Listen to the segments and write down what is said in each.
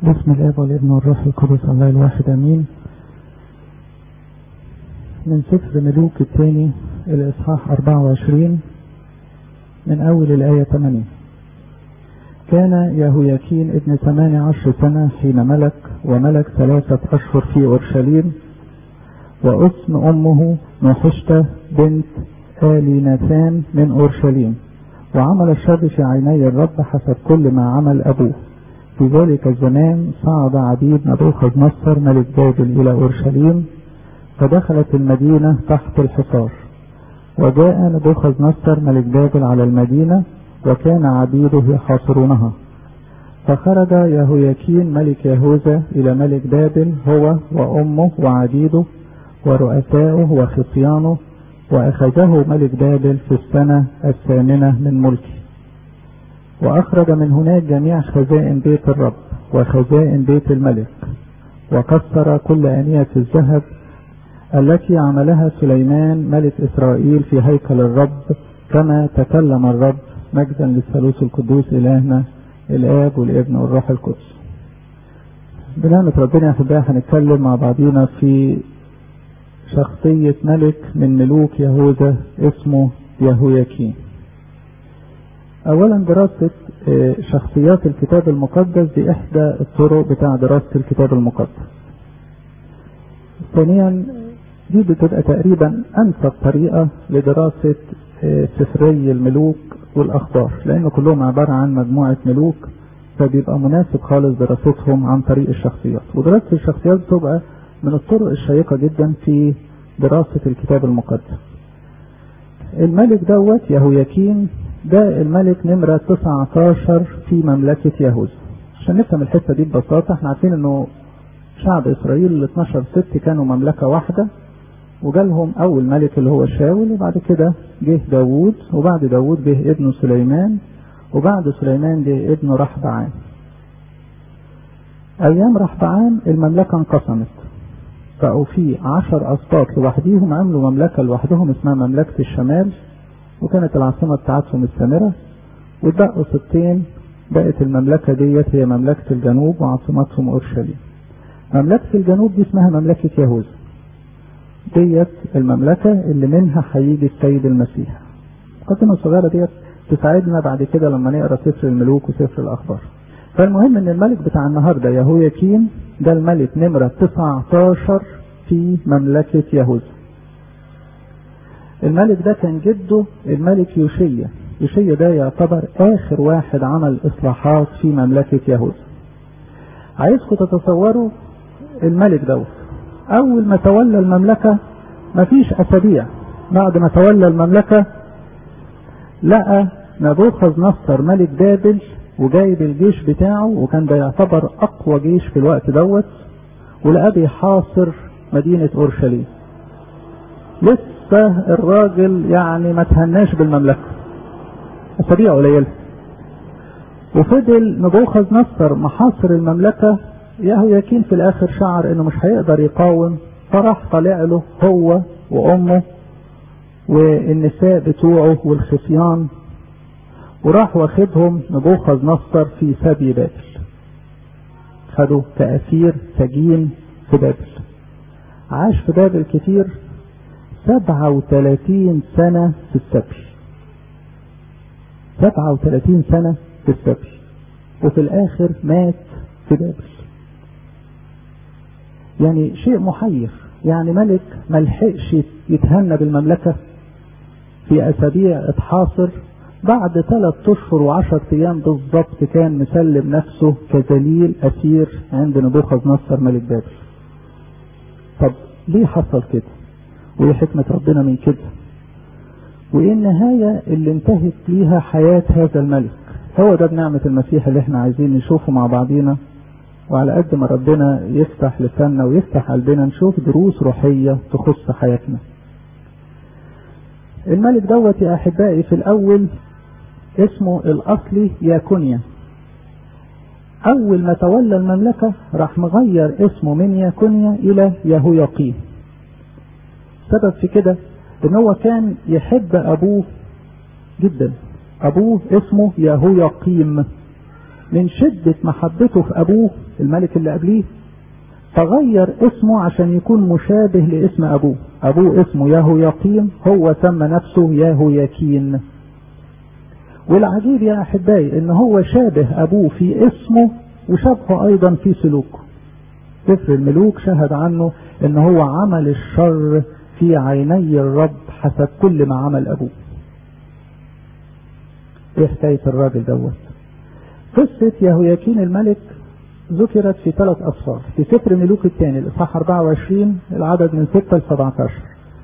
بسم الاب والابن والروح القدس الله الواحد امين من سفر ملوك الثاني الاصحاح 24 من اول الايه 8 كان يهوياكين ابن ثمان عشر سنة حين ملك وملك ثلاثة أشهر في أورشليم واسم أمه نحشتة بنت آلي ناثان من أورشليم وعمل الشر في عيني الرب حسب كل ما عمل أبوه في ذلك الزمان صعد عبيد نبوخذ نصر ملك بابل إلى أورشليم فدخلت المدينة تحت الحصار وجاء نبوخذ نصر ملك بابل على المدينة وكان عبيده يحاصرونها فخرج يهوياكين ملك يهوذا إلى ملك بابل هو وأمه وعبيده ورؤساؤه وخصيانه وأخذه ملك بابل في السنة الثامنة من ملكه وأخرج من هناك جميع خزائن بيت الرب وخزائن بيت الملك وكسر كل آنية الذهب التي عملها سليمان ملك إسرائيل في هيكل الرب كما تكلم الرب مجدا للثالوث القدوس إلهنا الآب والابن والروح القدس بنعمة ربنا يا أحبائي هنتكلم مع بعضينا في شخصية ملك من ملوك يهوذا اسمه يهوياكين أولا دراسة شخصيات الكتاب المقدس دي إحدى الطرق بتاع دراسة الكتاب المقدس ثانيا دي بتبقى تقريبا أنسب طريقة لدراسة سفري الملوك والأخبار لأن كلهم عبارة عن مجموعة ملوك فبيبقى مناسب خالص دراستهم عن طريق الشخصيات ودراسة الشخصيات بتبقى من الطرق الشيقة جدا في دراسة الكتاب المقدس الملك دوت يهوياكين ده الملك نمرة 19 في مملكة يهوذا عشان نفهم الحتة دي ببساطة احنا عارفين انه شعب اسرائيل ال 12 ست كانوا مملكة واحدة وجالهم اول ملك اللي هو شاول وبعد كده جه داوود وبعد داوود جه ابنه سليمان وبعد سليمان جه ابنه رحبعان ايام رحبعان المملكة انقسمت بقوا في عشر اسباط لوحديهم عملوا مملكة لوحدهم اسمها مملكة الشمال وكانت العاصمة بتاعتهم السامرة واتبقوا ستين بقت المملكة ديت هي مملكة الجنوب وعاصمتهم أورشليم. مملكة الجنوب دي اسمها مملكة يهوذا. ديت المملكة اللي منها هيجي السيد المسيح. القسمة الصغيرة ديت تساعدنا بعد كده لما نقرا سفر الملوك وسفر الأخبار. فالمهم إن الملك بتاع النهارده يهوياكين ده الملك نمرة 19 في مملكة يهوذا. الملك ده كان جده الملك يوشيا يوشيا ده يعتبر اخر واحد عمل اصلاحات في مملكة يهوذا عايزكم تتصوروا الملك دوت اول ما تولى المملكة مفيش اسابيع بعد ما تولى المملكة لقى نبوخذ نصر ملك بابل وجايب الجيش بتاعه وكان ده يعتبر اقوى جيش في الوقت دوت ولقاه بيحاصر مدينة اورشليم لسه الراجل يعني ما تهناش بالمملكة أسابيع قليلة وفضل نبوخذ نصر محاصر المملكة يهوياكين في الآخر شعر إنه مش هيقدر يقاوم فراح طالع له هو وأمه والنساء بتوعه والخصيان وراح واخدهم نبوخذ نصر في سبي بابل خدوا كأسير سجين في بابل عاش في بابل كتير سبعة وثلاثين سنة في السبي سبعة وثلاثين سنة في السبي وفي الآخر مات في بابل يعني شيء محير يعني ملك ملحقش يتهنى بالمملكة في أسابيع اتحاصر بعد ثلاث أشهر وعشر أيام بالضبط كان مسلم نفسه كذليل أسير عند نبوخذ نصر ملك بابل طب ليه حصل كده؟ وايه حكمة ربنا من كده وايه النهاية اللي انتهت ليها حياة هذا الملك هو ده بنعمة المسيح اللي احنا عايزين نشوفه مع بعضينا وعلى قد ما ربنا يفتح لساننا ويفتح قلبنا نشوف دروس روحية تخص حياتنا الملك دوت يا احبائي في الاول اسمه الاصلي ياكونيا اول ما تولى المملكة راح مغير اسمه من ياكونيا الى يهوياقيم السبب في كده ان هو كان يحب ابوه جدا ابوه اسمه يهوياقيم من شدة محبته في أبوه الملك اللي قبليه تغير اسمه عشان يكون مشابه لاسم أبوه أبوه اسمه ياهو يقيم هو سمى نفسه ياهو يكين والعجيب يا أحبائي إن هو شابه أبوه في اسمه وشابهه أيضا في سلوكه سفر الملوك شهد عنه إن هو عمل الشر في عيني الرب حسب كل ما عمل أبوه ايه حكاية الراجل دوت قصة يهوياكين الملك ذكرت في ثلاث أصفار في سفر ملوك الثاني الإصحاح 24 العدد من 6 ل 17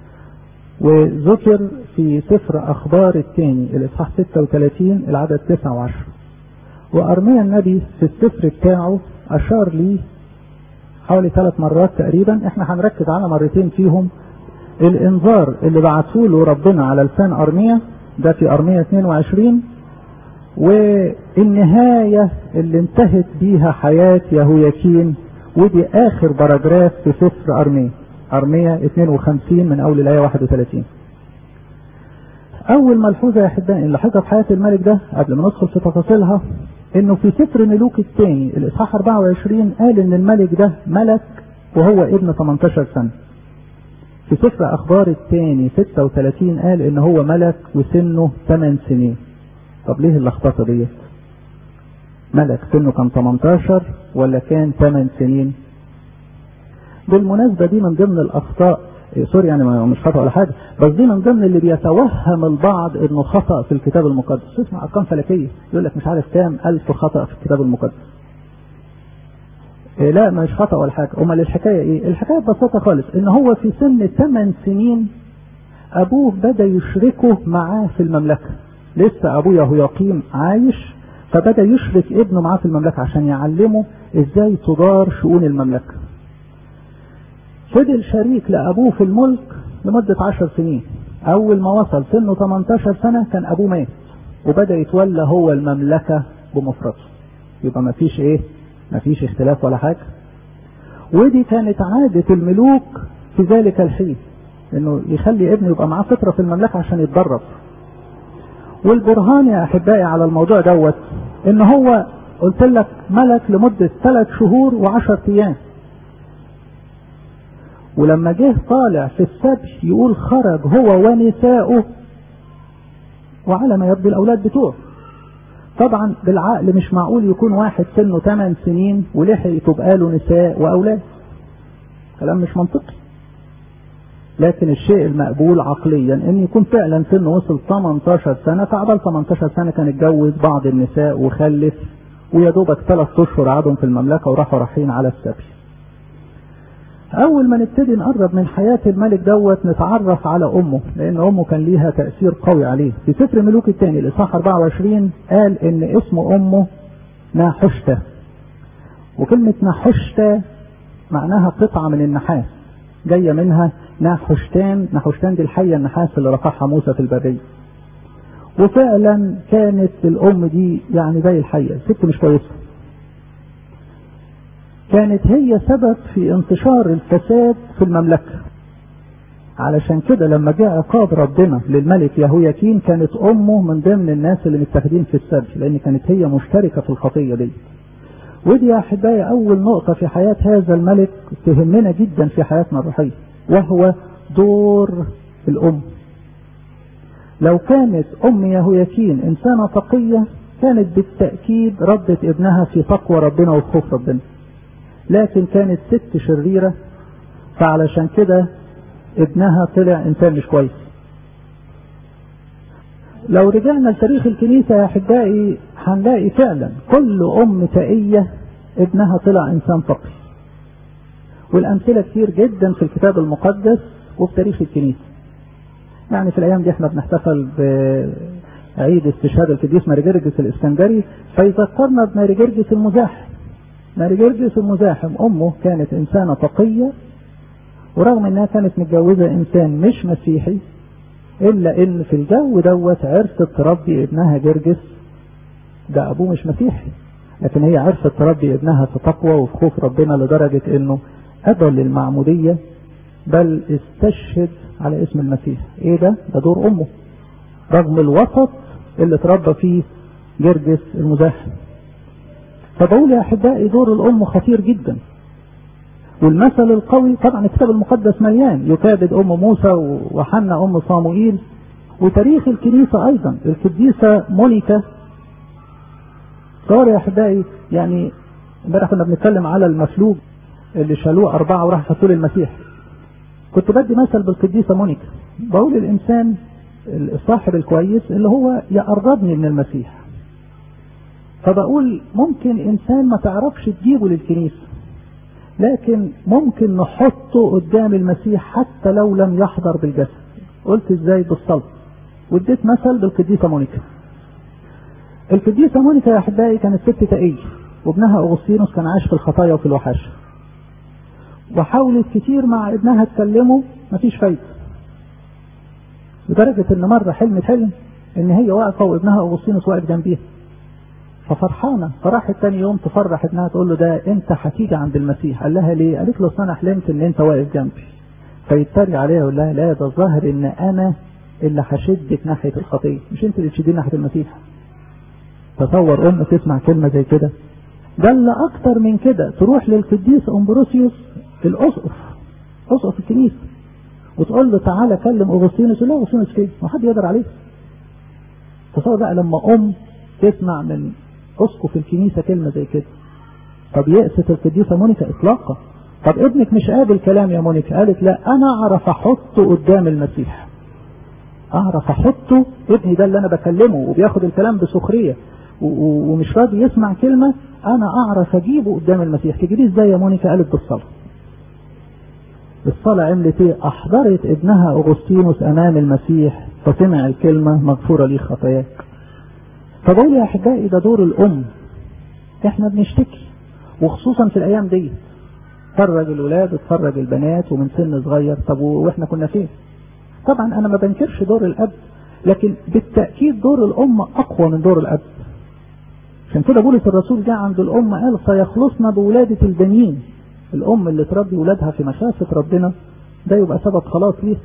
وذكر في سفر أخبار الثاني الإصحاح 36 العدد 9 و10 وأرميا النبي في السفر بتاعه أشار لي حوالي ثلاث مرات تقريبا احنا هنركز على مرتين فيهم الانذار اللي بعته له ربنا على لسان ارميا ده في ارميا 22 والنهاية اللي انتهت بيها حياة يهوياكين ودي اخر باراجراف في سفر ارميا ارميا 52 من اول الايه 31 اول ملحوظه يا احبائي اللي حصل في حياه الملك ده قبل ما ندخل في تفاصيلها انه في سفر ملوك الثاني الاصحاح 24 قال ان الملك ده ملك وهو ابن 18 سنه في سفر اخبار الثاني 36 قال ان هو ملك وسنه 8 سنين طب ليه اللخبطه ديت ملك سنه كان 18 ولا كان 8 سنين بالمناسبه دي من ضمن الاخطاء سوري يعني مش خطا ولا حاجه بس دي من ضمن اللي بيتوهم البعض انه خطا في الكتاب المقدس تسمع ارقام فلكيه يقول لك مش عارف كام الف خطا في الكتاب المقدس إيه لا مش خطا ولا حاجه امال الحكايه ايه الحكايه ببساطه خالص ان هو في سن 8 سنين ابوه بدا يشركه معاه في المملكه لسه ابوه يهوياقيم عايش فبدا يشرك ابنه معاه في المملكه عشان يعلمه ازاي تدار شؤون المملكه فضل شريك لابوه في الملك لمده 10 سنين اول ما وصل سنه 18 سنه كان ابوه مات وبدا يتولى هو المملكه بمفرده يبقى ما فيش ايه ما فيش اختلاف ولا حاجه ودي كانت عاده الملوك في ذلك الحين انه يخلي ابنه يبقى معاه فتره في المملكه عشان يتدرب والبرهان يا احبائي على الموضوع دوت ان هو قلت لك ملك لمده ثلاث شهور وعشر ايام ولما جه طالع في السبي يقول خرج هو ونساؤه وعلى ما يبدو الاولاد بتوعه طبعا بالعقل مش معقول يكون واحد سنه 8 سنين ولحق تبقى له نساء واولاد كلام مش منطقي لكن الشيء المقبول عقليا ان يكون فعلا سنه وصل 18 سنه فعبال 18 سنه كان اتجوز بعض النساء وخلف ويا دوبك ثلاث اشهر قعدهم في المملكه وراحوا رايحين على السبي. اول ما نبتدي نقرب من حياه الملك دوت نتعرف على امه لان امه كان ليها تاثير قوي عليه في سفر ملوك الثاني الاصحاح 24 قال ان اسم امه ناحشته وكلمه ناحشته معناها قطعه من النحاس جايه منها ناحشتان ناحشتان دي الحيه النحاس اللي رفعها موسى في البريه وفعلا كانت الام دي يعني زي الحيه ست مش كويسه كانت هي سبب في انتشار الفساد في المملكة علشان كده لما جاء عقاب ربنا للملك يهوياكين كانت امه من ضمن الناس اللي متاخدين في السبي لان كانت هي مشتركة في الخطية دي ودي يا احبائي اول نقطة في حياة هذا الملك تهمنا جدا في حياتنا الروحية وهو دور الام لو كانت ام يهوياكين انسانة تقية كانت بالتأكيد ردت ابنها في تقوى ربنا وخوف ربنا لكن كانت ست شريرة فعلشان كده ابنها طلع انسان مش كويس لو رجعنا لتاريخ الكنيسة يا احبائي هنلاقي فعلا كل ام تقية ابنها طلع انسان تقي والامثلة كتير جدا في الكتاب المقدس وفي تاريخ الكنيسة يعني في الايام دي احنا بنحتفل بعيد استشهاد القديس ماري جرجس الاسكندري فيذكرنا بماري جرجس المزاحم ماري جرجس المزاحم امه كانت انسانه تقيه ورغم انها كانت متجوزه انسان مش مسيحي الا ان في الجو دوت عرفت تربي ابنها جرجس ده ابوه مش مسيحي لكن هي عرفت تربي ابنها في تقوى وفي خوف ربنا لدرجه انه ابى للمعموديه بل استشهد على اسم المسيح ايه ده ده دور امه رغم الوسط اللي اتربى فيه جرجس المزاحم فبقول يا احبائي دور الام خطير جدا والمثل القوي طبعا الكتاب المقدس مليان يكابد ام موسى وحنا ام صاموئيل وتاريخ الكنيسة ايضا القديسة مونيكا صار يا احبائي يعني امبارح كنا بنتكلم على المفلوج اللي شالوه اربعة وراح حطوه للمسيح كنت بدي مثل بالقديسة مونيكا بقول الانسان الصاحب الكويس اللي هو يقربني من المسيح فبقول ممكن انسان ما تعرفش تجيبه للكنيسة لكن ممكن نحطه قدام المسيح حتى لو لم يحضر بالجسد قلت ازاي بالصلاة واديت مثل بالقديسة مونيكا القديسة مونيكا يا احبائي كانت ست تقية وابنها اغسطينوس كان عايش في الخطايا وفي الوحاشة وحاولت كتير مع ابنها تكلمه مفيش فايدة لدرجة ان مرة حلمت حلم ان هي واقفة وابنها اغسطينوس واقف جنبيها ففرحانة فراحت تاني يوم تفرح ابنها تقول له ده انت هتيجي عند المسيح قال لها ليه قالت له انا حلمت ان انت واقف جنبي فيتريق عليها يقول لها لا ده الظاهر ان انا اللي هشدك ناحية الخطية مش انت اللي تشديني ناحية المسيح تصور ام تسمع كلمة زي كده ده اللي اكتر من كده تروح للقديس امبروسيوس الاسقف اسقف الكنيسة وتقول له تعالى كلم اغسطينوس لا اغسطينوس فين ما حد يقدر عليه تصور بقى لما ام تسمع من اسقف الكنيسة كلمة زي كده طب يأست القديسة مونيكا اطلاقا طب ابنك مش قابل كلام يا مونيكا قالت لا انا اعرف احطه قدام المسيح اعرف احطه ابني ده اللي انا بكلمه وبياخد الكلام بسخرية ومش راضي يسمع كلمة انا اعرف اجيبه قدام المسيح تجيبيه ازاي يا مونيكا قالت بالصلاة الصلاة عملت ايه احضرت ابنها اغسطينوس امام المسيح فسمع الكلمة مغفورة لي خطاياك فبقول يا احبائي ده دور الام احنا بنشتكي وخصوصا في الايام دي تفرج الولاد وتفرج البنات ومن سن صغير طب واحنا كنا فين طبعا انا ما بنكرش دور الاب لكن بالتأكيد دور الام اقوى من دور الاب عشان كده بولس الرسول جاء عند الام قال سيخلصنا بولادة البنين الام اللي تربي ولادها في مشافة ربنا ده يبقى سبب خلاص ليه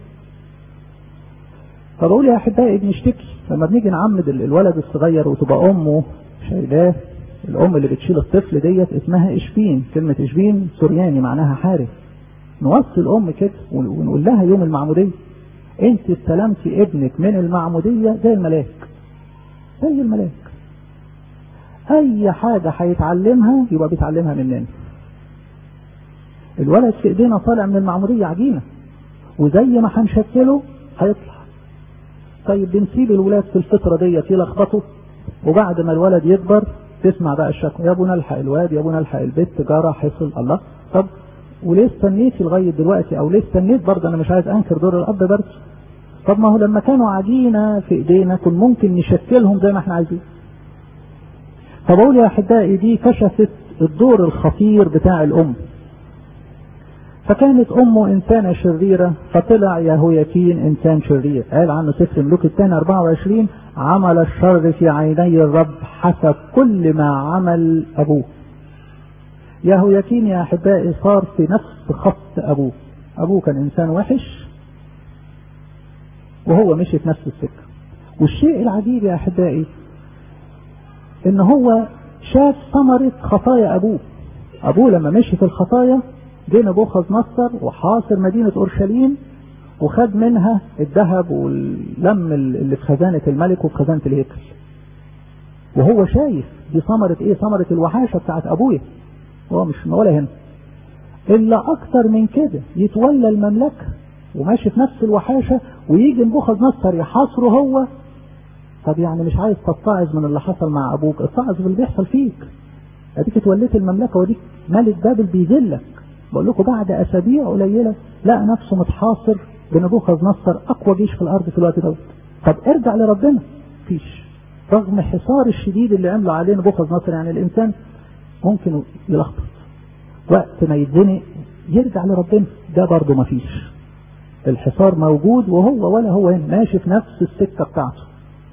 فبقول يا احبائي بنشتكي لما بنيجي نعمد الولد الصغير وتبقى امه شايلاه الام اللي بتشيل الطفل ديت اسمها اشبين كلمة اشبين سورياني معناها حارس نوصي الام كده ونقول لها يوم المعمودية انت استلمتي ابنك من المعمودية زي الملاك زي الملاك اي حاجة هيتعلمها يبقى بيتعلمها مننا الولد في ايدينا طالع من المعمودية عجينة وزي ما هنشكله هيطلع طيب بنسيب الولاد في الفترة ديت يلخبطوا وبعد ما الولد يكبر تسمع بقى الشكوى يا ابونا الحق الواد يا ابونا الحق البت جرى حصل الله طب وليه استنيتي لغايه دلوقتي او ليه استنيت برضه انا مش عايز انكر دور الاب برضه طب ما هو لما كانوا عجينه في ايدينا كن ممكن نشكلهم زي ما احنا عايزين فبقول يا احبائي دي كشفت الدور الخطير بتاع الام فكانت امه انسانه شريره فطلع يهوياكين انسان شرير قال عنه سفر ملوك الثاني 24 عمل الشر في عيني الرب حسب كل ما عمل ابوه يهوياكين يا احبائي صار في نفس خط ابوه ابوه كان انسان وحش وهو مشي في نفس السكه والشيء العجيب يا احبائي ان هو شاف ثمرة خطايا ابوه ابوه لما مشي في الخطايا جه نبوخذ نصر وحاصر مدينة اورشليم وخد منها الذهب واللم اللي في خزانة الملك وفي خزانة الهيكل وهو شايف دي ثمرة ايه ثمرة الوحاشة بتاعت ابويا هو مش ولا هنا الا اكتر من كده يتولى المملكة وماشي في نفس الوحاشة ويجي نبوخذ نصر يحاصره هو طب يعني مش عايز تتعظ من اللي حصل مع ابوك اتعظ باللي بيحصل فيك اديك اتوليت المملكة وديك ملك بابل بيذلك بقول لكم بعد اسابيع قليلة لقى نفسه متحاصر بنبوخذ نصر اقوى جيش في الارض في الوقت دوت طب ارجع لربنا فيش رغم حصار الشديد اللي عمله عليه نبوخذ نصر يعني الانسان ممكن يلخبط وقت ما يتزنق يرجع لربنا ده برضه ما فيش الحصار موجود وهو ولا هو هنا ماشي في نفس السكة بتاعته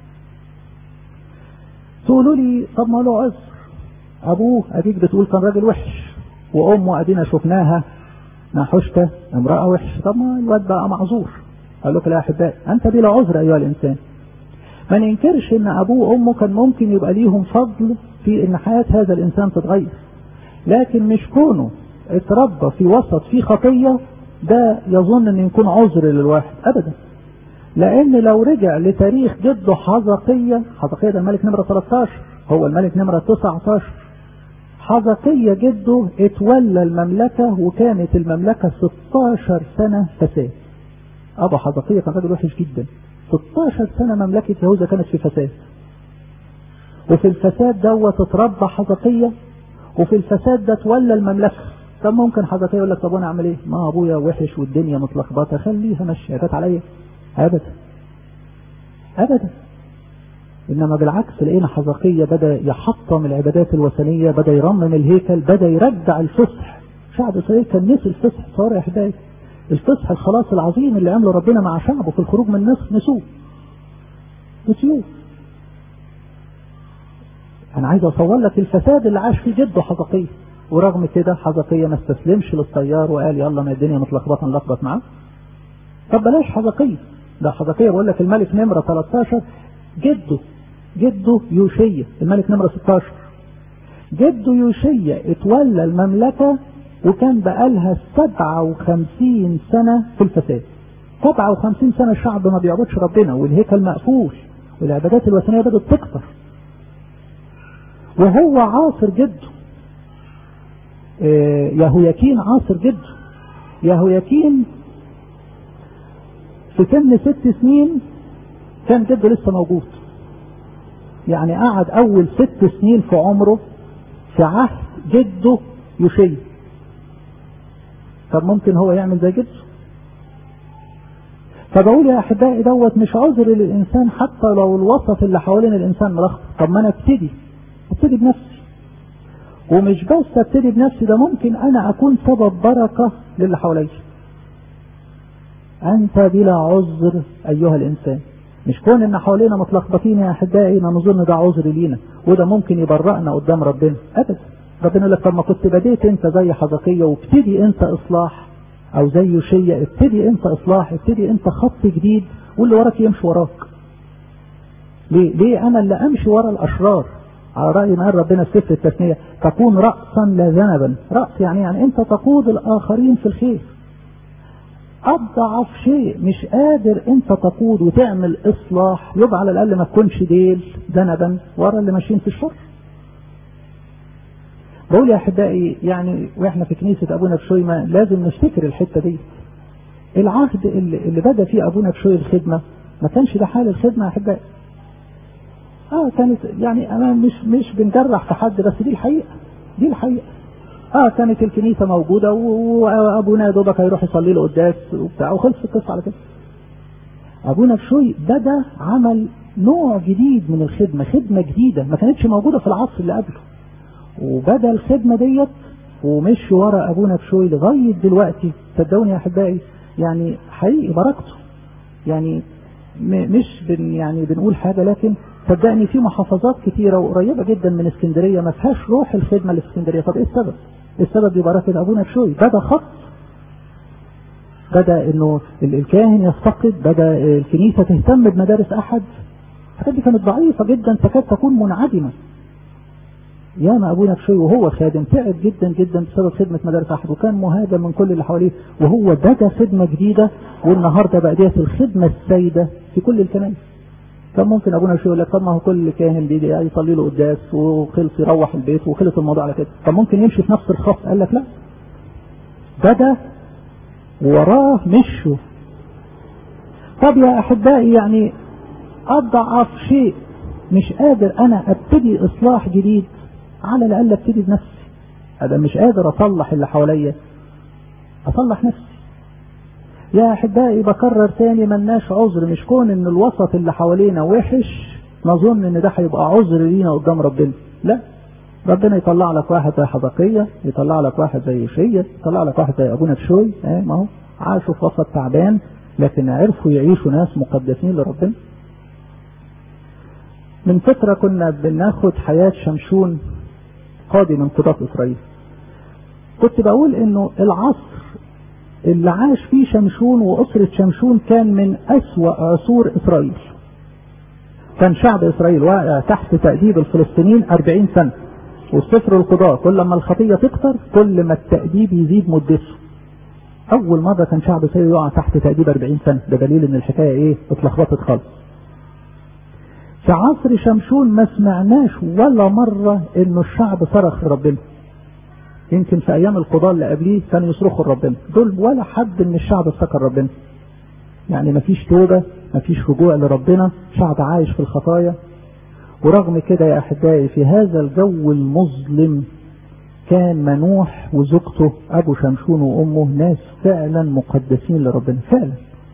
تقولوا لي طب ما له عذر ابوه اديك بتقول كان راجل وحش وامه ادينا شفناها نحشته امرأة وحش طب ما الواد بقى معذور قال لك لا يا احبائي انت بلا عذر ايها الانسان ما ننكرش ان ابوه وامه كان ممكن يبقى ليهم فضل في ان حياة هذا الانسان تتغير لكن مش كونه اتربى في وسط فيه خطية ده يظن ان يكون عذر للواحد ابدا لان لو رجع لتاريخ جده حزقية حزقية ده الملك نمرة 13 هو الملك نمرة 19 حزقية جده اتولى المملكة وكانت المملكة 16 سنة فساد ابو حزقية كان راجل وحش جدا 16 سنة مملكة يهوذا كانت في فساد وفي الفساد دوت اتربى حزقية وفي الفساد ده تولى المملكة طب ممكن حزقية يقول لك طب انا اعمل ايه؟ ما ابويا وحش والدنيا متلخبطه خليها ماشيه جت عليا ابدا ابدا انما بالعكس لقينا حزقية بدا يحطم العبادات الوثنيه بدا يرمم الهيكل بدا يرجع الفصح شعب اسرائيل كان نسي الفصح صار يا احبائي الفصح الخلاص العظيم اللي عمله ربنا مع شعبه في الخروج من مصر نسوه نسيوه انا عايز اصور لك الفساد اللي عاش فيه جده حزقية ورغم كده حزقية ما استسلمش للطيار وقال يلا ما الدنيا متلخبطه نلخبط معاه طب بلاش حزقية ده حزقية بقول لك الملك نمرة 13 جده جده يوشية الملك نمرة 16 جده يوشية اتولى المملكة وكان بقالها 57 سنة في الفساد 57 سنة الشعب ما بيعبدش ربنا والهيكل مقفول والعبادات الوثنية بدأت تكثر وهو عاصر جده آه يهوياكين عاصر جده يهوياكين في سن ست سنين كان جده لسه موجود يعني قعد اول ست سنين في عمره في عهد جده يوشيا طب ممكن هو يعمل زي جده فبقول يا احبائي دوت مش عذر للانسان حتى لو الوسط اللي حوالين الانسان ملخبط طب ما انا ابتدي ابتدي بنفسي ومش بس ابتدي بنفسي ده ممكن انا اكون سبب بركه للي حواليا انت بلا عذر ايها الانسان مش كون ان حوالينا متلخبطين يا احبائي ما نظن ده عذر لينا وده ممكن يبرأنا قدام ربنا ابدا ربنا يقول لك طب ما كنت بديت انت زي حزقية وابتدي انت اصلاح او زي يوشيا ابتدي انت اصلاح ابتدي انت خط جديد واللي وراك يمشي وراك ليه ليه انا اللي امشي ورا الاشرار على رأي ما قال ربنا في سفر التثنية تكون رأسا لا ذنبا رأس يعني يعني انت تقود الاخرين في الخير اضعف شيء مش قادر انت تقود وتعمل اصلاح يبقى على الاقل ما تكونش ديل ذنبا ورا اللي ماشيين في الشر بقول يا احبائي يعني واحنا في كنيسه ابونا بشويمه لازم نفتكر الحته دي العهد اللي, اللي بدا فيه ابونا بشوي الخدمه ما كانش ده حال الخدمه يا احبائي اه كانت يعني انا مش مش بنجرح في حد بس دي الحقيقه دي الحقيقه اه كانت الكنيسه موجوده وابونا يا دوبك هيروح يصلي له قداس وبتاع وخلص القصه على كده ابونا بشوي بدا عمل نوع جديد من الخدمه خدمه جديده ما كانتش موجوده في العصر اللي قبله وبدا الخدمه ديت ومشي ورا ابونا بشوي لغايه دلوقتي صدقوني يا احبائي يعني حقيقي بركته يعني مش بن يعني بنقول حاجه لكن صدقني في محافظات كتيرة وقريبة جدا من اسكندرية ما فيهاش روح الخدمة اللي في اسكندرية طب ايه السبب؟ السبب دي بركة ابونا بشوي بدا خط بدا انه الكاهن يفتقد بدا الكنيسة تهتم بمدارس احد الحاجات دي كانت ضعيفة جدا تكاد تكون منعدمة ياما ابونا بشوي وهو خادم تعب جدا جدا بسبب خدمة مدارس احد وكان مهاجم من كل اللي حواليه وهو بدا خدمة جديدة والنهاردة بقى ديت الخدمة السيدة في كل الكنائس كان ممكن ابونا شو يقول لك طب ما هو كل كاهن بيجي يصلي له قداس وخلص يروح البيت وخلص الموضوع على كده طب ممكن يمشي في نفس الخط قال لك لا بدا وراه مشوا طب يا احبائي يعني اضعف شيء مش قادر انا ابتدي اصلاح جديد على الاقل ابتدي بنفسي هذا مش قادر اصلح اللي حواليا اصلح نفسي يا احبائي بكرر تاني ملناش عذر مش كون ان الوسط اللي حوالينا وحش نظن ان ده هيبقى عذر لينا قدام ربنا لا ربنا يطلع لك واحد زي حبقية يطلع لك واحد زي شية يطلع لك واحد زي ابونا بشوي اه ما هو عاشوا في وسط تعبان لكن عرفوا يعيشوا ناس مقدسين لربنا من فترة كنا بناخد حياة شمشون قاضي من قضاة اسرائيل كنت بقول انه العصر اللي عاش فيه شمشون وأسرة شمشون كان من أسوأ عصور إسرائيل كان شعب اسرائيل واقع تحت تأديب الفلسطينيين 40 سنة والسفر القضاء كل ما الخطية تكتر كل ما التأديب يزيد مدته أول مرة كان شعب إسرائيل يقع تحت تأديب 40 سنة ده دليل إن الحكاية إيه اتلخبطت خالص في عصر شمشون ما سمعناش ولا مرة إنه الشعب صرخ لربنا يمكن في أيام القضاء اللي قبليه كانوا يصرخوا لربنا دول ولا حد من الشعب افتكر ربنا يعني مفيش توبة مفيش رجوع لربنا شعب عايش في الخطايا ورغم كده يا أحبائي في هذا الجو المظلم كان منوح وزوجته أبو شمشون وأمه ناس فعلا مقدسين لربنا فعلا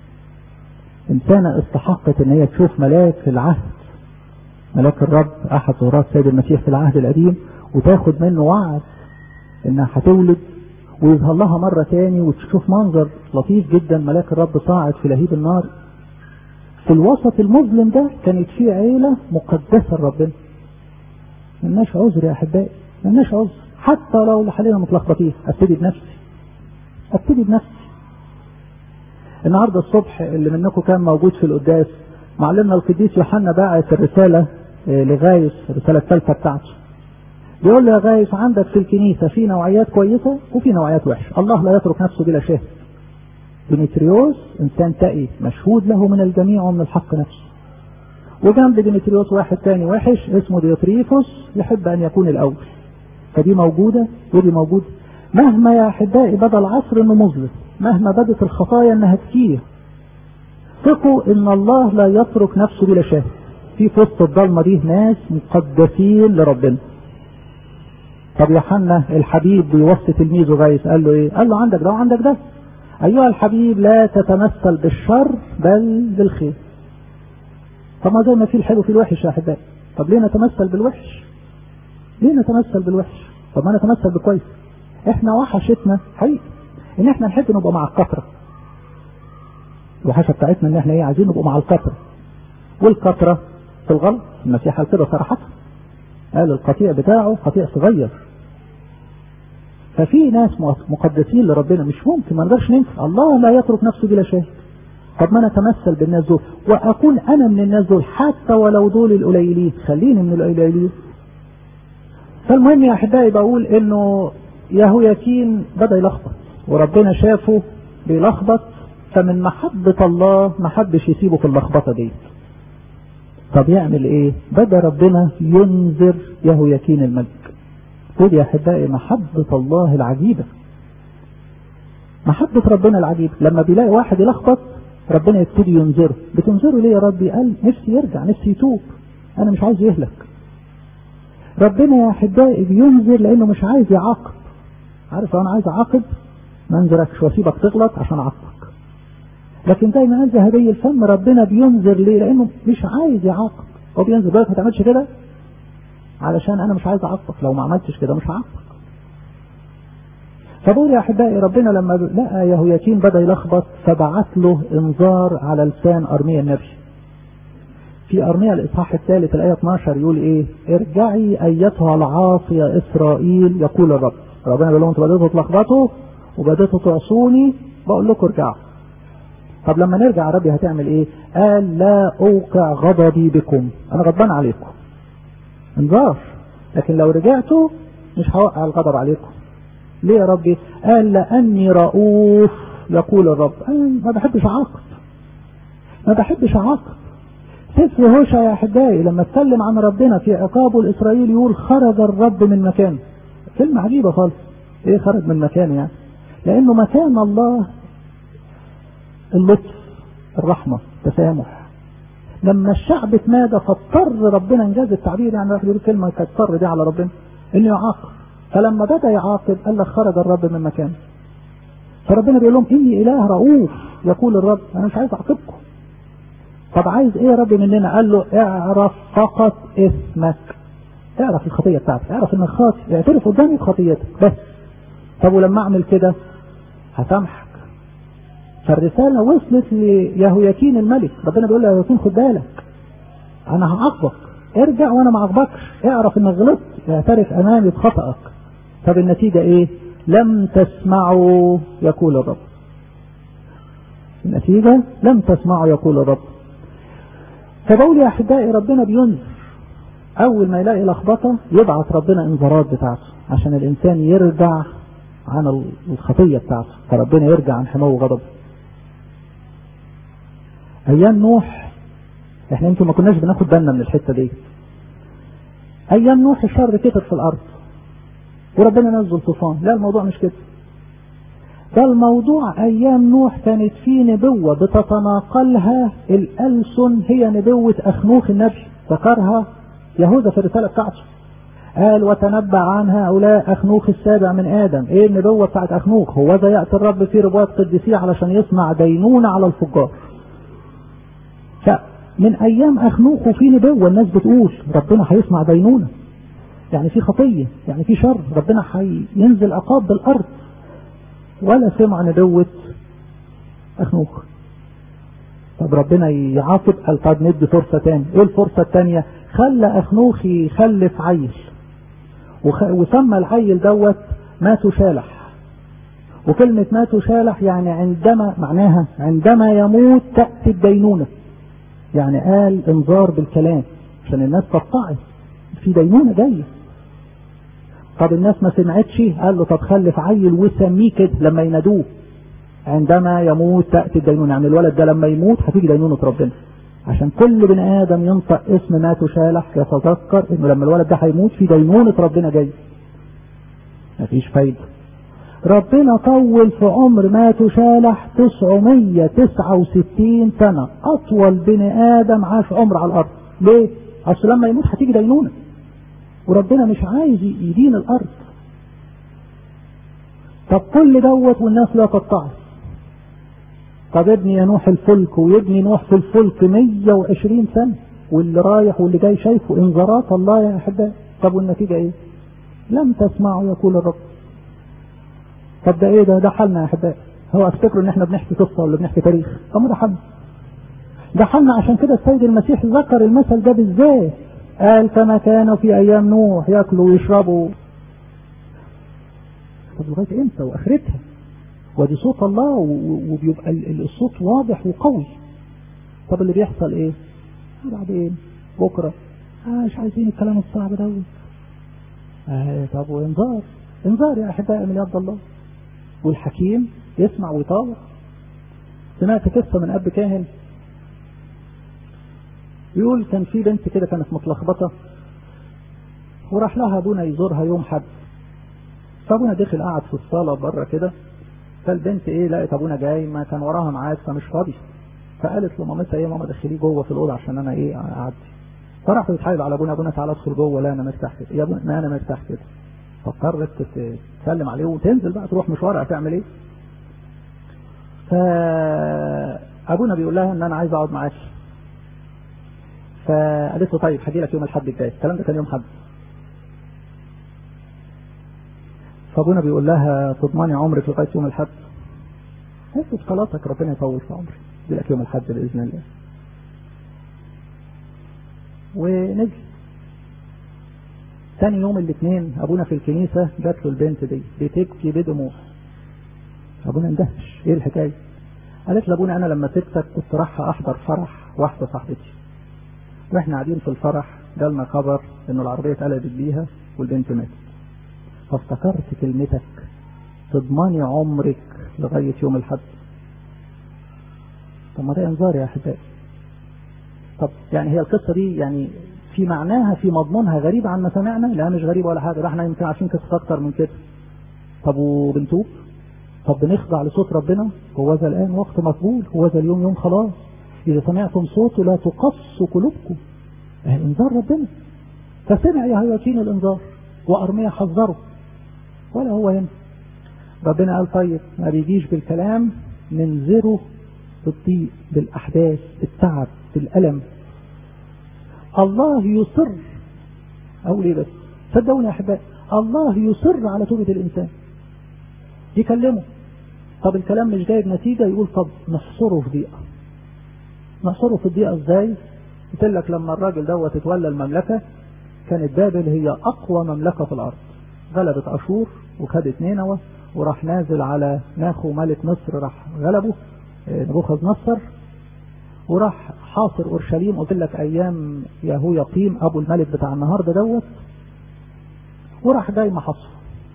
إنسانة استحقت إن هي تشوف ملاك العهد ملاك الرب أحد ظهورات سيد المسيح في العهد القديم وتاخد منه وعد إنها هتولد ويظهر لها مرة تاني وتشوف منظر لطيف جدا ملاك الرب صاعد في لهيب النار في الوسط المظلم ده كانت في عيلة مقدسة لربنا ملناش عذر يا أحبائي ملناش عذر حتى لو اللي حاليا متلخبطين ابتدي بنفسي ابتدي بنفسي النهارده الصبح اللي منكم كان موجود في القداس معلمنا القديس يوحنا باعت الرسالة لغايس الرسالة الثالثة بتاعته بيقول له يا غايس عندك في الكنيسة في نوعيات كويسة وفي نوعيات وحشة الله لا يترك نفسه بلا شاهد ديمتريوس انسان تقي مشهود له من الجميع ومن الحق نفسه وجنب ديمتريوس واحد تاني وحش اسمه ديوتريفوس يحب ان يكون الاول فدي موجودة ودي موجودة مهما يا احبائي بدا العصر انه مظلم مهما بدت الخطايا انها كتير ثقوا ان الله لا يترك نفسه بلا شاهد في في وسط الضلمه دي ناس مقدسين لربنا طب يوحنا الحبيب بيوصي تلميذه غايس قال له ايه؟ قال له عندك ده وعندك ده ايها الحبيب لا تتمثل بالشر بل بالخير طب ما زي ما في الحلو في الوحش يا احبائي طب ليه نتمثل بالوحش؟ ليه نتمثل بالوحش؟ طب ما نتمثل بالكويس احنا وحشتنا حقيقي ان احنا نحب نبقى مع الكثره الوحشه بتاعتنا ان احنا ايه عايزين نبقى مع الكثره والكثره في الغلط المسيح قال كده صراحه قال القطيع بتاعه قطيع صغير ففي ناس مقدسين لربنا مش ممكن ما نقدرش ننكر الله لا يترك نفسه بلا شاهد طب ما نتمثل بالناس دول واكون انا من الناس دول حتى ولو دول القليلين خليني من القليلين فالمهم يا احبائي بقول انه يهوياكين بدا يلخبط وربنا شافه بيلخبط فمن محبة الله ما حبش يسيبه في اللخبطة دي طب يعمل ايه بدا ربنا ينذر يهوياكين الملك ودي يا احبائي محبة الله العجيبة محبة ربنا العجيبة لما بيلاقي واحد يلخبط ربنا يبتدي ينذره بتنذره ليه يا ربي قال نفسي يرجع نفسي يتوب انا مش عايز يهلك ربنا يا احبائي بينذر لانه مش عايز يعاقب عارف لو انا عايز اعاقب ما انذركش واسيبك تغلط عشان اعاقبك لكن زي ما قال ذهبي الفم ربنا بينذر ليه لانه مش عايز يعاقب هو بينذر بالك ما تعملش كده علشان انا مش عايز اعاقبك لو ما عملتش كده مش هعاقبك فبقول يا احبائي ربنا لما لقى يهوياكين بدا يلخبط فبعت له انذار على لسان ارميا النبي في ارميا الاصحاح الثالث الايه 12 يقول ايه ارجعي ايتها العاصيه اسرائيل يقول الرب ربنا بيقول لهم انتوا بداتوا تلخبطوا وبداتوا تعصوني بقول لكم ارجعوا طب لما نرجع ربي هتعمل ايه قال لا اوقع غضبي بكم انا غضبان عليكم انذار لكن لو رجعتوا مش هوقع الغضب عليكم ليه يا ربي قال لاني رؤوف يقول الرب انا ما بحبش اعاقب ما بحبش اعاقب سفر هوشع يا احبائي لما اتكلم عن ربنا في عقابه الاسرائيلي يقول خرج الرب من مكانه كلمه عجيبه خالص ايه خرج من مكانه يعني لانه مكان الله اللطف الرحمه التسامح لما الشعب اتمادى فاضطر ربنا انجاز التعبير يعني راح يقول كلمه كانت اضطر دي على ربنا انه يعاقب فلما بدا يعاقب قال لك خرج الرب من مكانه فربنا بيقول لهم اني اله رؤوف يقول الرب انا مش عايز اعاقبكم طب عايز ايه يا رب مننا قال له اعرف فقط اسمك اعرف الخطيه بتاعتك اعرف انك خاطئ اعترف قدامي بخطيتك بس طب ولما اعمل كده هسامحك فالرساله وصلت ليهوياكين الملك ربنا بيقول له يهوياكين خد بالك انا هعاقبك ارجع وانا ما اعاقبكش اعرف انك غلطت اعترف امامي بخطأك طب النتيجه ايه لم تسمعوا يقول الرب النتيجه لم تسمعوا يقول الرب فبقول يا احبائي ربنا بينذر اول ما يلاقي لخبطه يبعث ربنا انذارات بتاعته عشان الانسان يرجع عن الخطيه بتاعته فربنا يرجع عن حماه وغضبه ايام نوح احنا يمكن ما كناش بناخد بالنا من الحته دي ايام نوح الشر كتر في الارض وربنا نزل طوفان لا الموضوع مش كده ده الموضوع ايام نوح كانت في نبوه بتتناقلها الالسن هي نبوه اخنوخ النبي ذكرها يهوذا في الرساله بتاعته قال وتنبأ عن هؤلاء أخنوخ السابع من آدم إيه النبوة بتاعت أخنوخ هو ذا يأتي الرب في ربوات قديسية علشان يصنع دينونة على الفجار فمن أيام أخنوخ وفي نبوة الناس بتقول ربنا هيصنع دينونة يعني في خطية يعني في شر ربنا هينزل عقاب بالأرض ولا سمع نبوة أخنوخ طب ربنا يعاقب قال طب ندي فرصة تاني ايه الفرصة التانية خلى أخنوخ يخلف عيل وخ... وسمى العيل دوت ماتوا شالح وكلمة ماتوا شالح يعني عندما معناها عندما يموت تأتي الدينونة يعني قال انذار بالكلام عشان الناس تتعظ في دينونة جاية طب الناس ما سمعتش قال له طب خلف عيل وسميه كده لما ينادوه عندما يموت تأتي الدينونة يعني الولد ده لما يموت هتيجي دينونة ربنا عشان كل بني آدم ينطق اسم ماتوا شالح يتذكر انه لما الولد ده هيموت في دينونة ربنا جاي مفيش فايدة ربنا طول في عمر ماتوا شالح 969 سنة أطول بني آدم عاش عمر على الأرض ليه؟ أصل لما يموت هتيجي دينونة وربنا مش عايز يدين الأرض طب كل دوت والناس لا تتعظ طب ابني يا نوح الفلك ويبني نوح في الفلك 120 سنة واللي رايح واللي جاي شايفه انذارات الله يا احبائي طب والنتيجة ايه؟ لم تسمعوا يقول الرب طب ده ايه ده ده حالنا يا احبائي هو افتكروا ان احنا بنحكي قصه ولا بنحكي تاريخ طب ما ده حالنا ده حالنا عشان كده السيد المسيح ذكر المثل ده بالذات قال كما كانوا في ايام نوح ياكلوا ويشربوا طب لغايه امتى واخرتها ودي صوت الله وبيبقى الصوت واضح وقوي طب اللي بيحصل ايه بعدين بكره آه مش عايزين الكلام الصعب دوت آه طب وانذار انذار يا احبائي من يد الله والحكيم يسمع ويطاوع سمعت قصه من اب كاهن يقول كان في بنت كده كانت متلخبطه وراح لها ابونا يزورها يوم حد فابونا دخل قعد في الصاله بره كده فالبنت ايه لقيت ابونا جاي ما كان وراها ميعاد فمش فاضي فقالت لمامتها ايه ماما دخليه جوه في الاوضه عشان انا ايه اعدي فراح تتحايل على ابونا ابونا تعالى ادخل جوه لا انا مرتاح كده يا ابونا ما انا مرتاح كده فاضطرت تسلم عليه وتنزل بقى تروح مشوار هتعمل ايه فابونا بيقول لها ان انا عايز اقعد معاك فقالت له طيب هجي لك يوم الاحد الجاي الكلام ده كان يوم حد فابونا بيقول لها تضمني عمرك لغايه يوم الاحد هات صلاتك ربنا يطول في عمري يجي لك يوم الاحد باذن الله ونجي ثاني يوم الاثنين ابونا في الكنيسه جات له البنت دي بتبكي بدموع ابونا اندهش ايه الحكايه قالت لابونا انا لما سبتك كنت رايحه احضر فرح واحده صاحبتي واحنا قاعدين في الفرح جالنا خبر ان العربيه اتقلبت بيها والبنت ماتت فافتكرت كلمتك تضمني عمرك لغايه يوم الحد طب ما ده انذار يا احبائي طب يعني هي القصه دي يعني في معناها في مضمونها غريب عن ما سمعنا لا مش غريب ولا حاجه ده احنا يمكن عارفين قصه اكتر من كده طب وبنتوب طب بنخضع لصوت ربنا هو ذا الان وقت مقبول هو ذا اليوم يوم خلاص اذا سمعتم صوته لا تقصوا قلوبكم انذار ربنا فسمع يا هيوكين الانذار وارميا حذره ولا هو هنا ربنا قال طيب ما بيجيش بالكلام ننذره بالضيق بالاحداث بالتعب بالالم الله يصر اقول ايه بس صدقوني يا احبائي الله يصر على توبه الانسان يكلمه طب الكلام مش جايب نتيجه يقول طب نحصره في ضيقه نحصره في الضيقه ازاي قلت لك لما الراجل دوت اتولى المملكه كانت بابل هي اقوى مملكه في الارض غلبت اشور وخدت نينوى وراح نازل على ناخو ملك مصر راح غلبه نبوخذ نصر وراح حاصر اورشليم قلت لك ايام يهو يقيم ابو الملك بتاع النهارده دوت وراح جاي محصه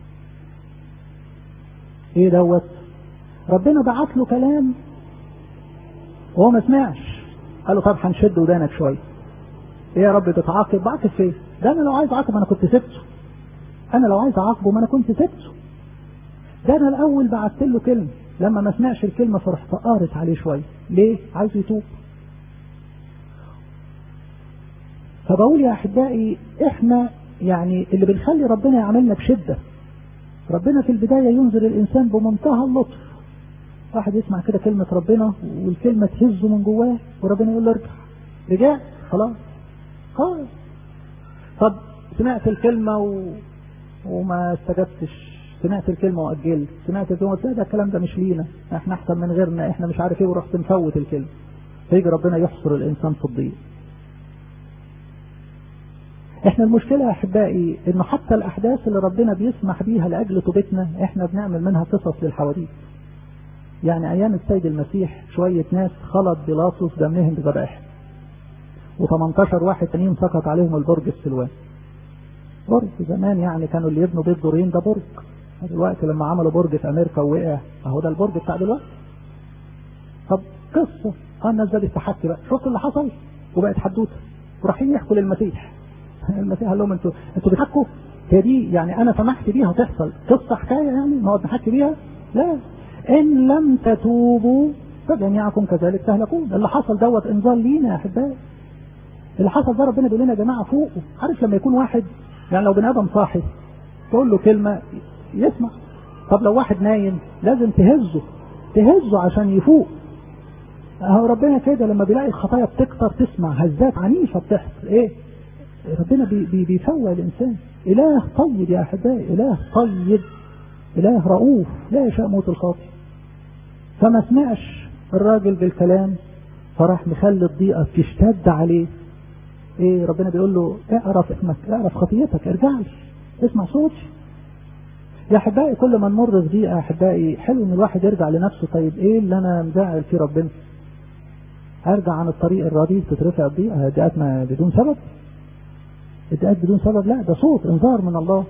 ايه دوت ربنا بعت له كلام وهو ما سمعش قال له طب هنشد ودانك شويه ايه يا رب بتعاقب بعاقب فين ده انا لو عايز اعاقب انا كنت سبته انا لو عايز اعاقبه ما انا كنت سبته ده انا الاول بعت له كلمه لما ما سمعش الكلمه فرحت قارت عليه شويه ليه عايز يتوب فبقول يا احبائي احنا يعني اللي بنخلي ربنا يعاملنا بشده ربنا في البدايه ينذر الانسان بمنتهى اللطف واحد يسمع كده كلمه ربنا والكلمه تهزه من جواه وربنا يقول له ارجع رجع خلاص خلاص طب سمعت الكلمه و... وما استجبتش سمعت الكلمه واجلت سمعت الكلمه لا ده الكلام ده مش لينا احنا احسن من غيرنا احنا مش عارف ايه ورحت مفوت الكلمه فيجي ربنا يحصر الانسان في الضيق احنا المشكله يا احبائي انه حتى الاحداث اللي ربنا بيسمح بيها لاجل توبتنا احنا بنعمل منها قصص للحواديت يعني ايام السيد المسيح شويه ناس خلط بيلاطس دمهم بذبائح و18 واحد تانيين سقط عليهم البرج السلوان برج زمان يعني كانوا اللي يبنوا بيت دورين ده برج دلوقتي لما عملوا برج في امريكا ووقع اهو ده البرج بتاع دلوقتي طب قصه اه الناس بدات تحكي بقى شوف اللي حصل وبقت حدوته ورايحين يحكوا للمسيح المسيح قال لهم انتوا انتوا بتحكوا هي دي يعني انا سمحت بيها تحصل قصه حكايه يعني نقعد نحكي بيها لا ان لم تتوبوا فجميعكم كذلك تهلكون اللي حصل دوت انذار لينا يا احبائي اللي حصل ده ربنا بيقول لنا يا جماعه فوقوا عارف لما يكون واحد يعني لو بني ادم صاحي تقول له كلمه يسمع طب لو واحد نايم لازم تهزه تهزه عشان يفوق اهو ربنا كده لما بيلاقي الخطايا بتكتر تسمع هزات عنيفه بتحصل ايه ربنا بي بي بيفوق الانسان اله طيب يا احبائي اله طيب اله رؤوف لا يشاء موت الخاطئ فما سمعش الراجل بالكلام فراح مخلي الضيقه تشتد عليه ايه ربنا بيقول له اعرف اسمك اعرف خطيتك ارجع لي اسمع صوتي يا احبائي كل ما نمر في ضيقه يا احبائي حلو ان الواحد يرجع لنفسه طيب ايه اللي انا مزعل فيه ربنا ارجع عن الطريق الرديء تترفع الضيقه دقات ما بدون سبب الدقات بدون سبب لا ده صوت انذار من الله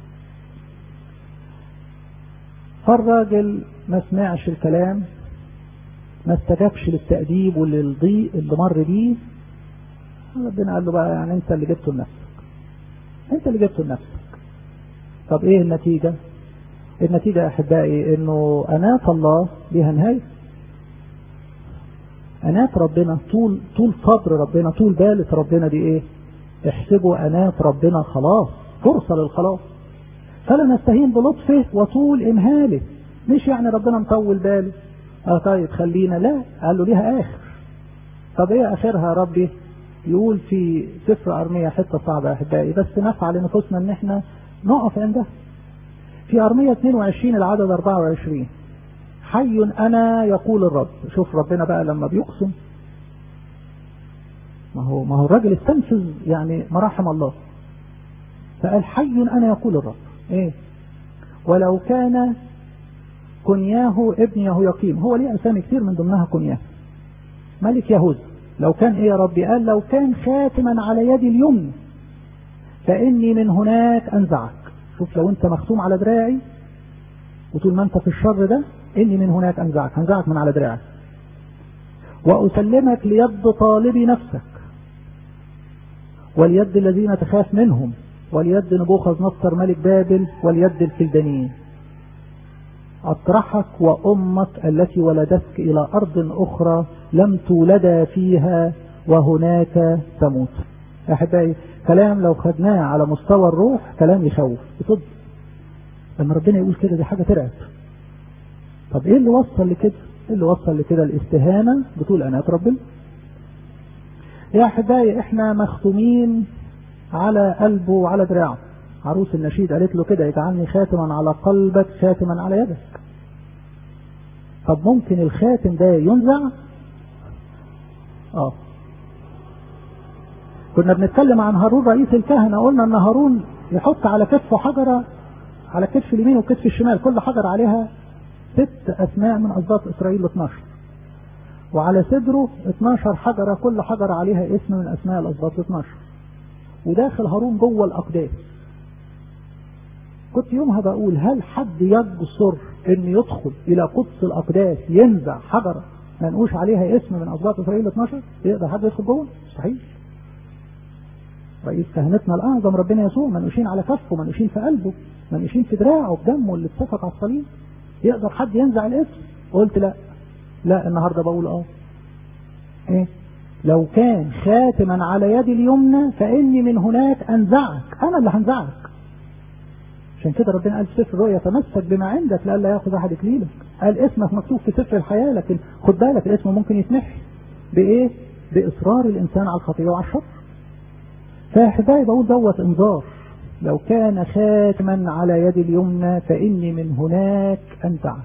فالراجل ما سمعش الكلام ما استجابش للتأديب وللضيق اللي مر بيه ربنا قال له بقى يعني انت اللي جبته لنفسك انت اللي جبته لنفسك طب ايه النتيجة النتيجة يا احبائي انه انات الله ليها نهاية انات ربنا طول طول صبر ربنا طول بالة ربنا دي ايه احسبوا انات ربنا خلاص فرصة للخلاص فلا نستهين بلطفه وطول امهاله مش يعني ربنا مطول باله اه طيب خلينا لا قال له ليها اخر طب ايه اخرها يا ربي يقول في سفر ارمية حتة صعبة يا احبائي بس نسعى لنفوسنا ان احنا نقف عندها في ارمية 22 العدد 24 حي انا يقول الرب شوف ربنا بقى لما بيقسم ما هو ما هو الراجل استنفذ يعني مراحم الله فقال حي انا يقول الرب ايه ولو كان كنياه ابن يهوياقيم هو ليه اسامي كتير من ضمنها كنياه ملك يهوذا لو كان ايه يا ربي قال لو كان خاتما على يدي اليمنى فاني من هناك انزعك شوف لو انت مختوم على دراعي وطول ما انت في الشر ده اني من هناك انزعك هنزعك من على دراعك واسلمك ليد طالبي نفسك واليد الذين تخاف منهم واليد نبوخذ نصر ملك بابل واليد الكلدانيين أطرحك وأمك التي ولدتك إلى أرض أخرى لم تولدا فيها وهناك تموت أحبائي كلام لو خدناه على مستوى الروح كلام يخوف بصدق لما ربنا يقول كده دي حاجة ترعب طب ايه اللي وصل لكده ايه اللي وصل لكده الاستهانة بطول أنات ربنا يا أحبائي احنا مختومين على قلبه وعلى دراعه عروس النشيد قالت له كده اجعلني خاتما على قلبك خاتما على يدك طب ممكن الخاتم ده ينزع اه كنا بنتكلم عن هارون رئيس الكهنة قلنا ان هارون يحط على كتفه حجرة على كتف اليمين وكتف الشمال كل حجر عليها ست اسماء من اسباط اسرائيل 12 وعلى صدره 12 حجرة كل حجرة عليها اسم من أسماء الأسباط 12 وداخل هارون جوه الأقداس كنت يومها بقول هل حد يجسر ان يدخل الى قدس الاقداس ينزع حجره منقوش عليها اسم من اسباط اسرائيل 12 يقدر حد يدخل جوه مستحيل رئيس كهنتنا الاعظم ربنا يسوع منقوشين على كفه منقوشين في قلبه منقوشين في دراعه بدمه اللي اتسفك على الصليب يقدر حد ينزع الاسم قلت لا لا النهارده بقول اه ايه لو كان خاتما على يدي اليمنى فاني من هناك انزعك انا اللي هنزعك عشان كده ربنا قال في سفر الرؤيا تمسك بما عندك لئلا ياخذ احد اكليلك قال اسمك مكتوب في سفر الحياه لكن خد بالك الاسم ممكن يتمحي بايه؟ باصرار الانسان على الخطيه وعلى الشر. فاحبائي بقول دوت انذار لو كان خاتما على يد اليمنى فاني من هناك انزعك.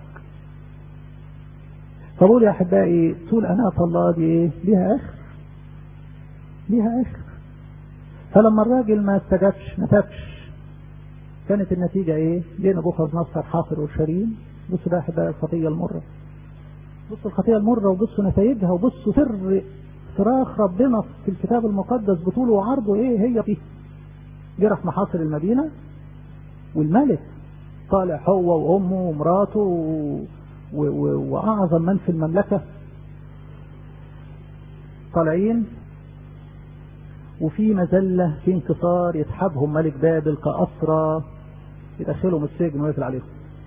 فبقول يا احبائي طول اناة الله دي ايه؟ ليها اخر. ليها اخر. فلما الراجل ما استجابش ما تابش كانت النتيجة ايه؟ جه نبوخذ نصر حاصر اورشليم بصوا بقى احبائي الخطية المرة. بصوا الخطية المرة وبصوا نتائجها وبصوا سر صراخ ربنا في الكتاب المقدس بطوله وعرضه ايه هي فيه. جه راح محاصر المدينة والملك طالع هو وامه ومراته و... و... و... واعظم من في المملكة طالعين وفي مذلة في انكسار يسحبهم ملك بابل كأسرى يدخلهم السجن ويقفل عليهم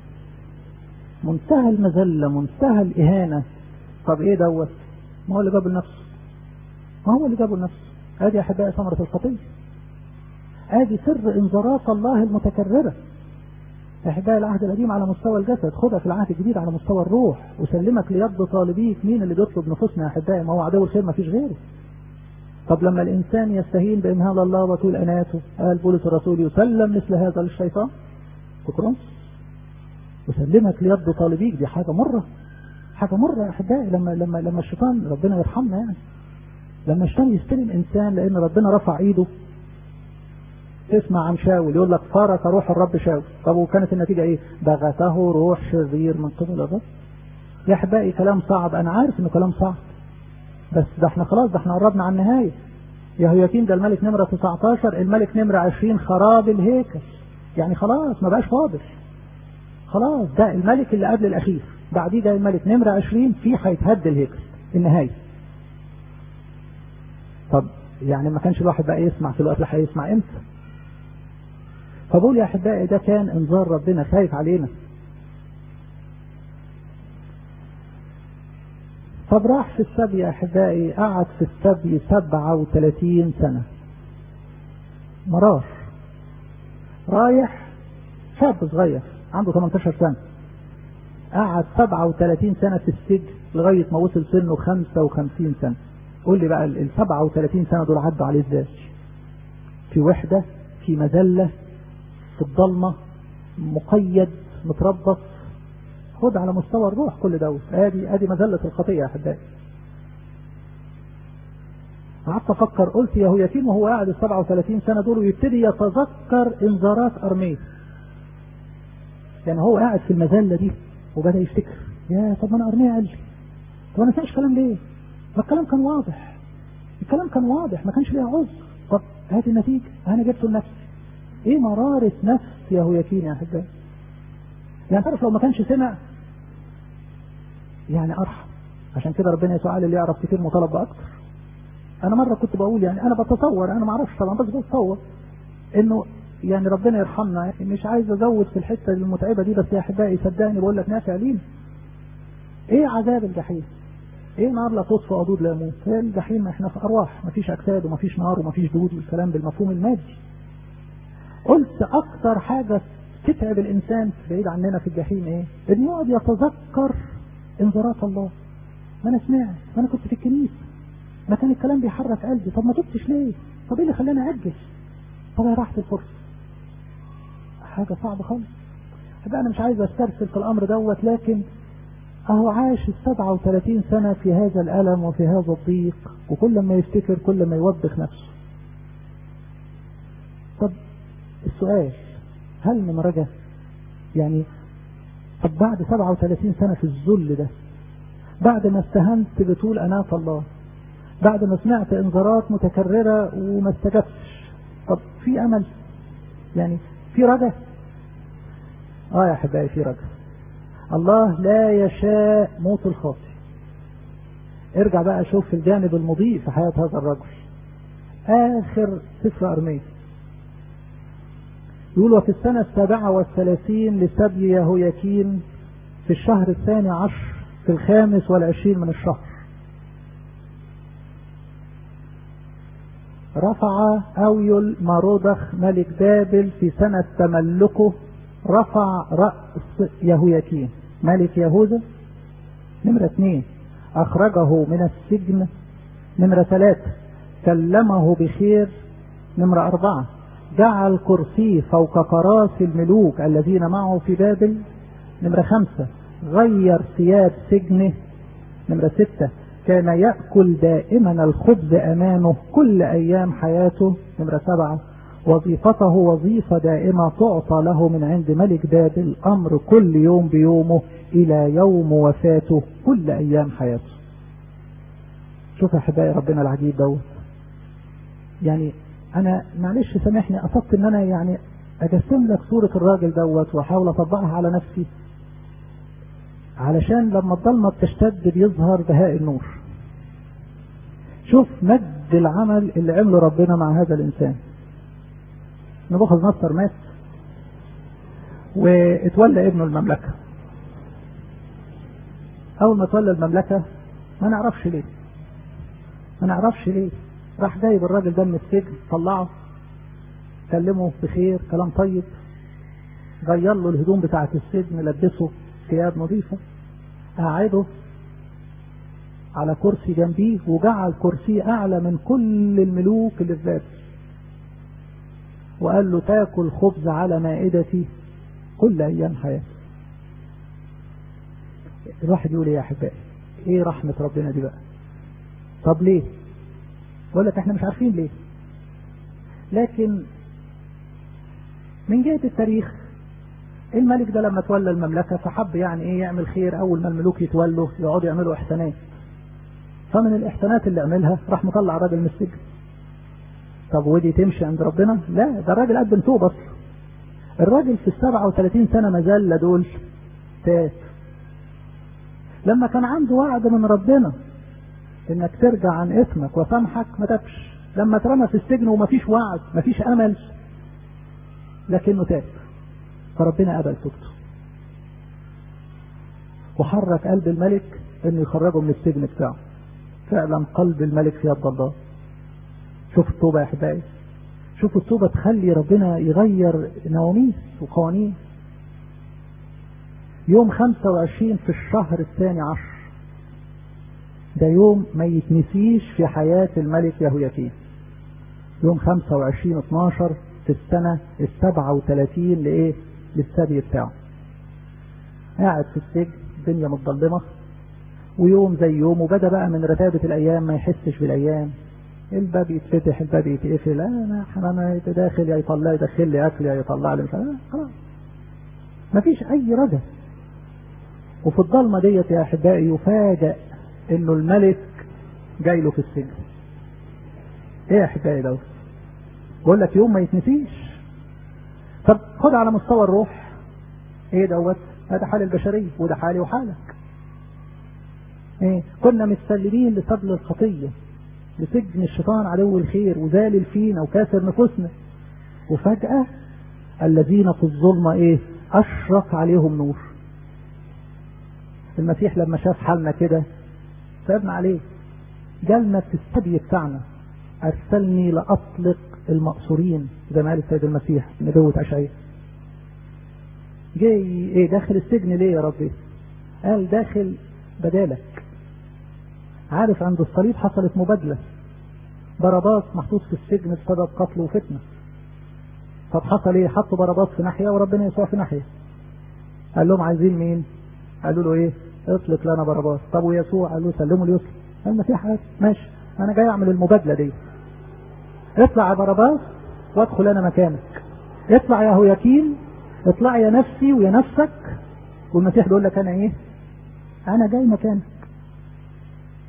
منتهى المذلة منتهى الإهانة طب إيه دوت ما هو اللي جابه لنفسه ما هو اللي جابه لنفسه ادي يا أحبائي ثمرة الخطية ادي سر انذارات الله المتكررة أحبائي العهد القديم على مستوى الجسد خدها في العهد الجديد على مستوى الروح وسلمك ليد طالبيك مين اللي بيطلب نفوسنا يا أحبائي ما هو عدو الخير ما فيش غيره طب لما الإنسان يستهين بإمهال الله وطول أناته قال بولس الرسول يسلم مثل هذا للشيطان تكرم وسلمك ليد طالبيك دي حاجة مرة حاجة مرة يا أحبائي لما لما لما الشيطان ربنا يرحمنا يعني لما الشيطان يستلم إنسان لأن ربنا رفع إيده تسمع عن شاول يقول لك فارق روح الرب شاول طب وكانت النتيجة إيه؟ بغته روح شرير من قبل الرب يا أحبائي كلام صعب أنا عارف إنه كلام صعب بس ده احنا خلاص ده احنا قربنا على النهاية يهوياكين ده الملك نمرة 19 الملك نمرة 20 خراب الهيكل يعني خلاص ما بقاش فاضل خلاص ده الملك اللي قبل الأخير بعديه ده الملك نمرة 20 فيه هيتهد الهيكل النهاية طب يعني ما كانش الواحد بقى يسمع في الوقت اللي هيسمع امتى فبقول يا احبائي ده كان انذار ربنا خايف علينا طب راح في السبي يا احبائي قعد في السبي 37 سنة مرار رايح شاب صغير عنده 18 سنة قعد 37 سنة في السجن لغاية ما وصل سنه 55 سنة قول لي بقى ال 37 سنة دول عدوا عليه ازاي في وحدة في مذلة في الضلمة مقيد متربص خد على مستوى الروح كل دوت ادي ادي مذلة الخطية يا احبائي قعدت افكر قلت يا هو يتيم وهو قاعد ال 37 سنة دول ويبتدي يتذكر انذارات ارميه يعني هو قاعد في المذلة دي وبدأ يفتكر يا طب ما انا ارميه قال لي طب انا سمعش كلام ليه؟ ما الكلام كان واضح الكلام كان واضح ما كانش ليها عذر طب هذه النتيجة انا جبته لنفسي ايه مرارة نفس يا هو يتيم يا احبائي يعني تعرف لو ما كانش سمع يعني ارحم عشان كده ربنا يسوع قال اللي يعرف كتير مطالب باكتر انا مره كنت بقول يعني انا بتصور انا ما اعرفش طبعا بس بتصور انه يعني ربنا يرحمنا يعني مش عايز ازود في الحته المتعبه دي بس يا احبائي صدقني بقول لك نافع لينا ايه عذاب الجحيم ايه نار لا تطفئ ودود لا يموت هي الجحيم احنا في ارواح مفيش اجساد ومفيش نار ومفيش دود والكلام بالمفهوم المادي قلت اكتر حاجه تتعب الانسان بعيد عننا في الجحيم ايه انه يقعد يتذكر انذارات الله ما انا سمعت ما انا كنت في الكنيسه ما كان الكلام بيحرك قلبي طب ما تبتش ليه طب ايه اللي خلاني اجل طب يا راحت الفرصه حاجه صعبه خالص بقى انا مش عايز استرسل في الامر دوت لكن اهو عاش ال 37 سنه في هذا الالم وفي هذا الضيق وكل ما يفتكر كل ما يوبخ نفسه طب السؤال هل من رجا يعني طب بعد 37 سنة في الذل ده بعد ما استهنت بطول أناة الله بعد ما سمعت انذارات متكررة وما استجبتش طب في أمل يعني في رجاء اه يا احبائي في رجاء الله لا يشاء موت الخاطئ ارجع بقى شوف في الجانب المضيء في حياة هذا الرجل آخر سفر أرمية يقول وفي السنة السابعة والثلاثين لسبي يهوياكين في الشهر الثاني عشر في الخامس والعشرين من الشهر رفع أويل مارودخ ملك بابل في سنة تملكه رفع رأس يهوياكين ملك يهوذا نمرة اثنين أخرجه من السجن نمرة ثلاثة كلمه بخير نمرة أربعة جعل كرسيه فوق كراسي الملوك الذين معه في بابل نمرة خمسة غير ثياب سجنه نمرة ستة كان يأكل دائما الخبز أمامه كل أيام حياته نمرة سبعة وظيفته وظيفة دائمة تعطى له من عند ملك بابل أمر كل يوم بيومه إلى يوم وفاته كل أيام حياته شوف يا أحبائي ربنا العجيب دوت يعني أنا معلش سامحني قصدت إن أنا يعني أجسم لك صورة الراجل دوت وأحاول أطبقها على نفسي علشان لما الضلمة بتشتد بيظهر بهاء النور شوف مجد العمل اللي عمله ربنا مع هذا الإنسان نبوخذ نصر مات واتولى ابنه المملكة أول ما تولى المملكة ما نعرفش ليه ما نعرفش ليه راح جايب الراجل ده من السجن طلعه كلمه بخير كلام طيب غير له الهدوم بتاعة السجن لبسه ثياب نظيفة قعده على كرسي جنبيه وجعل كرسيه أعلى من كل الملوك اللي في بابل وقال له تاكل خبز على مائدتي كل أيام حياتي الواحد يقول ايه يا أحبائي ايه رحمة ربنا دي بقى طب ليه بقول لك احنا مش عارفين ليه لكن من جهة التاريخ الملك ده لما تولى المملكة فحب يعني ايه يعمل خير اول ما الملوك يتولوا يقعدوا يعملوا احسانات فمن الاحسانات اللي عملها راح مطلع راجل من السجن طب ودي تمشي عند ربنا لا ده الراجل قدم توبة اصلا الراجل في السبعة وثلاثين سنة ما زال دول تاب لما كان عنده وعد من ربنا انك ترجع عن اسمك وسامحك ما تبش لما اترمى في السجن ومفيش وعد مفيش امل لكنه تاب فربنا قبل توبته وحرك قلب الملك انه يخرجه من السجن بتاعه فعلا قلب الملك في يد الله شوف التوبة يا احبائي شوف التوبة تخلي ربنا يغير نواميس وقوانين يوم 25 في الشهر الثاني عشر ده يوم ما يتنسيش في حياة الملك يهوياكين يوم 25 12 في السنة السبعة وثلاثين لإيه؟ للسبي بتاعه. قاعد في السجن الدنيا متظلمة ويوم زي يوم وبدأ بقى من رتابة الأيام ما يحسش بالأيام الباب يتفتح الباب يتقفل انا انا داخل يا يطلع يدخل لي اكل يا يطلع لي مش عارف خلاص مفيش اي رجا وفي الضلمه ديت يا احبائي يفاجئ انه الملك جاي له في السجن ايه يا احبائي دوت بقول لك يوم ما يتنسيش طب خد على مستوى الروح ايه دوت هذا حال البشريه وده حالي وحالك ايه كنا متسلمين لسبل الخطيه لسجن الشيطان عدو الخير وذالل فينا وكاسر نفوسنا وفجأة الذين في الظلمة ايه اشرق عليهم نور المسيح لما شاف حالنا كده سابنا عليه جالنا في الثدي بتاعنا ارسلني لاطلق المقصورين زي ما قال السيد المسيح نبوة اشعياء جاي ايه داخل السجن ليه يا ربي قال داخل بدالك عارف عند الصليب حصلت مبادلة باراباس محطوط في السجن بسبب قتل وفتنة طب حصل ايه حطوا باراباس في ناحية وربنا يسوع في ناحية قال لهم عايزين مين قالوا له ايه اطلق لنا باراباس طب ويسوع قال له سلموا ليسوع قال المسيح قال ماشي انا جاي اعمل المبادلة دي اطلع يا باراباس وادخل انا مكانك اطلع يا هوياكين اطلع يا نفسي ويا نفسك والمسيح بيقول لك انا ايه انا جاي مكانك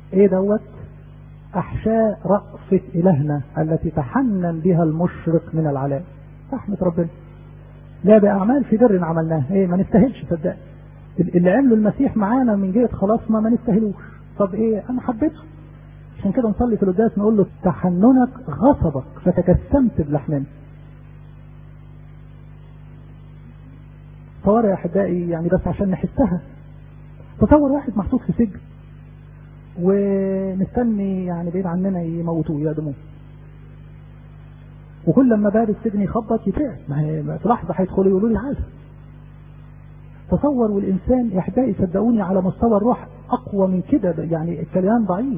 ايه دوت احشاء رأفة الهنا التي تحنن بها المشرق من العلاء رحمة ربنا لا باعمال في بر عملناها ايه ما نستاهلش صدق اللي عمله المسيح معانا من جهة خلاصنا ما نستاهلوش طب ايه انا حبيته عشان كده نصلي في القداس نقول له تحننك غصبك فتجسمت بلحمنا تصور يا احبائي يعني بس عشان نحسها تصور واحد محطوط في سجن ومستني يعني بعيد عننا يموتوه يقدموه وكل لما باب السجن يخبط يترعب ما هي في لحظه هيدخلوا يقولوا لي عايز تصور والانسان يا احبائي صدقوني على مستوى الروح اقوى من كده يعني الكلام ضعيف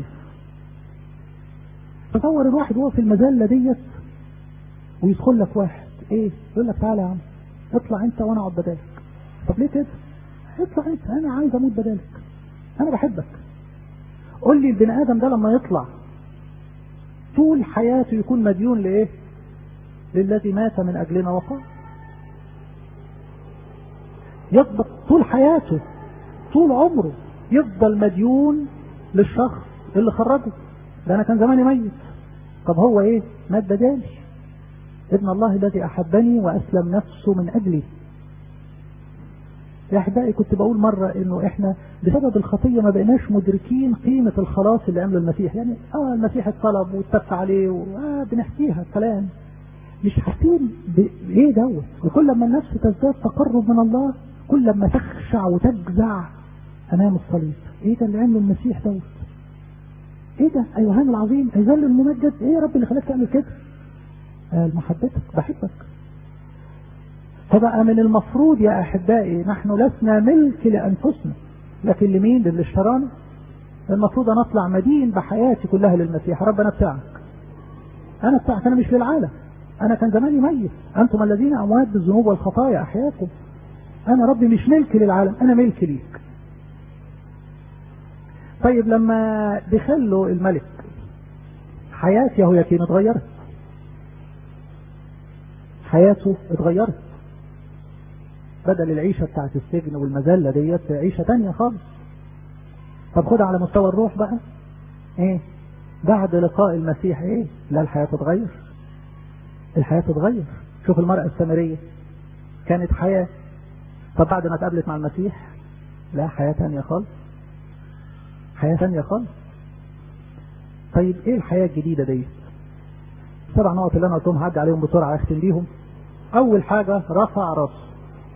تصور الواحد وهو في المذله ديت ويدخل لك واحد ايه يقول لك تعالى يا عم اطلع انت وانا اقعد بدالك طب ليه كده اطلع انت انا عايز اموت بدالك انا بحبك قول لي البني ادم ده لما يطلع طول حياته يكون مديون لايه للذي مات من اجلنا وقام يضبط طول حياته طول عمره يفضل مديون للشخص اللي خرجه ده انا كان زماني ميت طب هو ايه مات بدالي ابن الله الذي احبني واسلم نفسه من اجلي يا احبائي كنت بقول مرة انه احنا بسبب الخطية ما بقيناش مدركين قيمة الخلاص اللي عمله المسيح يعني اه المسيح اتطلب واتفق عليه واه بنحكيها كلام مش حاسين بايه دوت وكل ما النفس تزداد تقرب من الله كل ما تخشع وتجزع امام الصليب ايه ده اللي عمله المسيح دوت ايه ده ايوهان العظيم ايذان الممجد ايه يا رب اللي خلاك تعمل كده قال محبتك بحبك فبقى من المفروض يا احبائي نحن لسنا ملك لانفسنا لكن لمين للي اشترانا المفروض ان اطلع مدين بحياتي كلها للمسيح رب انا بتاعك انا بتاعك انا مش للعالم انا كان زماني ميت انتم الذين اموات بالذنوب والخطايا احياكم انا ربي مش ملك للعالم انا ملك ليك طيب لما دخل الملك حياة يهوياكين اتغيرت حياته اتغيرت بدل العيشة بتاعت السجن والمذلة ديت عيشة تانية خالص طب خدها على مستوى الروح بقى ايه بعد لقاء المسيح ايه لا الحياة تتغير الحياة تتغير شوف المرأة السامرية كانت حياة طب بعد ما اتقابلت مع المسيح لا حياة تانية خالص حياة تانية خالص طيب ايه الحياة الجديدة دي سبع نقط اللي انا قلتهم هعدي عليهم بسرعة اختم بيهم اول حاجة رفع راسه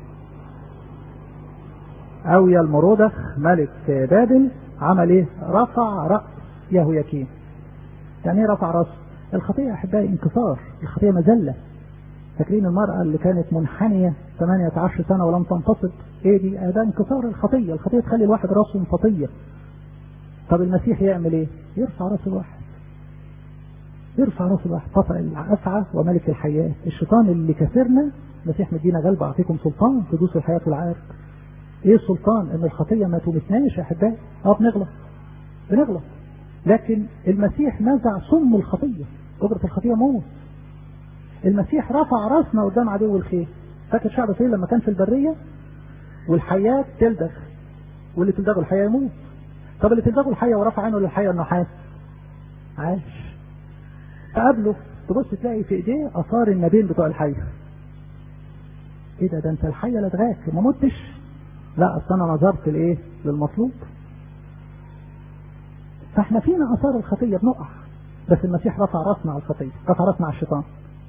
اويا المرودخ ملك بابل عمل ايه رفع رأس يهوياكين يعني ايه رفع راسه الخطية يا احبائي انكسار الخطية مذلة فاكرين المرأة اللي كانت منحنية 18 سنة ولم تنتصب ايه دي ده انكسار الخطية الخطية تخلي الواحد راسه مفطية طب المسيح يعمل ايه يرفع راس الواحد يرفع راس الواحد طفأ الأسعى وملك الحياة الشيطان اللي كسرنا المسيح مدينا غلبة أعطيكم سلطان تدوس الحياة والعارف ايه السلطان ان الخطية ما تمسناش يا احبائي اه بنغلط بنغلط لكن المسيح نزع سم الخطية قدرة الخطية موت المسيح رفع راسنا قدام عدو الخير فاكر شعب اسرائيل لما كان في البرية والحياة تلدغ واللي تلدغه الحياة يموت طب اللي تلدغه الحياة ورفع عينه للحياة النحاس عاش تقابله تبص تلاقي في ايديه اثار النبيل بتوع الحية ايه ده ده انت الحية لدغاك ما متش لا اصل انا نظرت لايه للمطلوب فاحنا فينا اثار الخطيه بنقع بس المسيح رفع راسنا على الخطيه رفع راسنا على الشيطان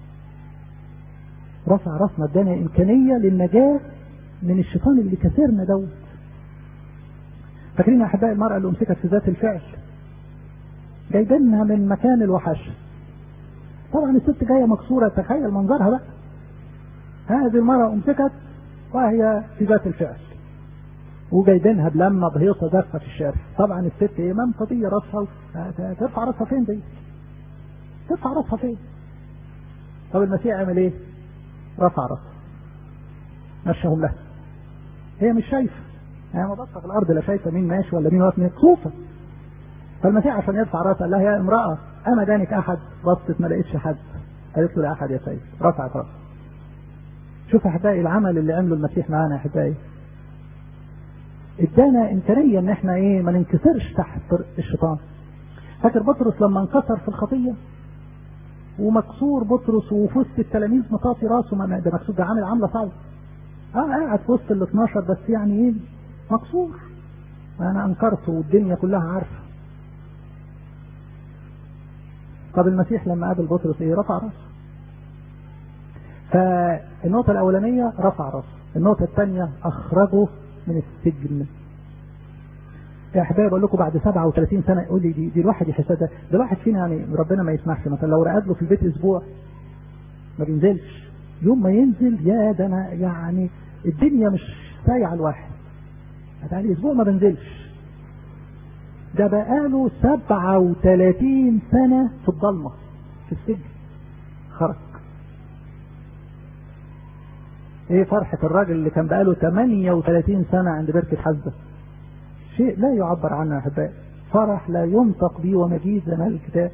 رفع راسنا ادانا امكانيه للنجاه من الشيطان اللي كسرنا دوت فاكرين يا احبائي المراه اللي امسكت في ذات الفعل جايبينها من مكان الوحش طبعا الست جايه مكسوره تخيل منظرها بقى هذه المراه امسكت وهي في ذات الفعل وجايبينها بلمه بهيصه دافه في الشارع طبعا الست ايه منفضيه راسها ترفع راسها فين دي ترفع راسها فين طب المسيح عمل ايه رفع راسها مشاهم لها هي مش شايفه هي ما بصه في الارض لا شايفه مين ماشي ولا مين واقف مكسوفه فالمسيح عشان يرفع راسها قال لها يا امراه اما دانك احد بصت ما لقيتش حد قالت له لا احد يا سيد رفعت راسها شوف احبائي العمل اللي عمله المسيح معانا يا احبائي ادانا امكانيه ان احنا ايه ما ننكسرش تحت الشيطان فاكر بطرس لما انكسر في الخطيه ومكسور بطرس وفي وسط التلاميذ مطاطي راسه ما ده مكسور ده عامل عامله صعبه اه قاعد في وسط ال 12 بس يعني ايه مكسور انا انكرته والدنيا كلها عارفه طب المسيح لما قابل بطرس ايه رفع راسه فالنقطة الأولانية رفع راسه النقطة الثانية أخرجه من السجن يا أحبابي بقول لكم بعد 37 سنة يقول لي دي, دي الواحد يحسها ده ده الواحد فينا يعني ربنا ما يسمحش مثلا لو رقد له في البيت أسبوع ما بينزلش يوم ما ينزل يا ده أنا يعني الدنيا مش سايعة الواحد بقالي أسبوع ما بنزلش ده بقاله 37 سنة في الضلمة في السجن خرج ايه فرحة الراجل اللي كان بقاله 38 سنة عند بركة حزة شيء لا يعبر عنه يا احبائي فرح لا ينطق به ومجيد زي ما قال الكتاب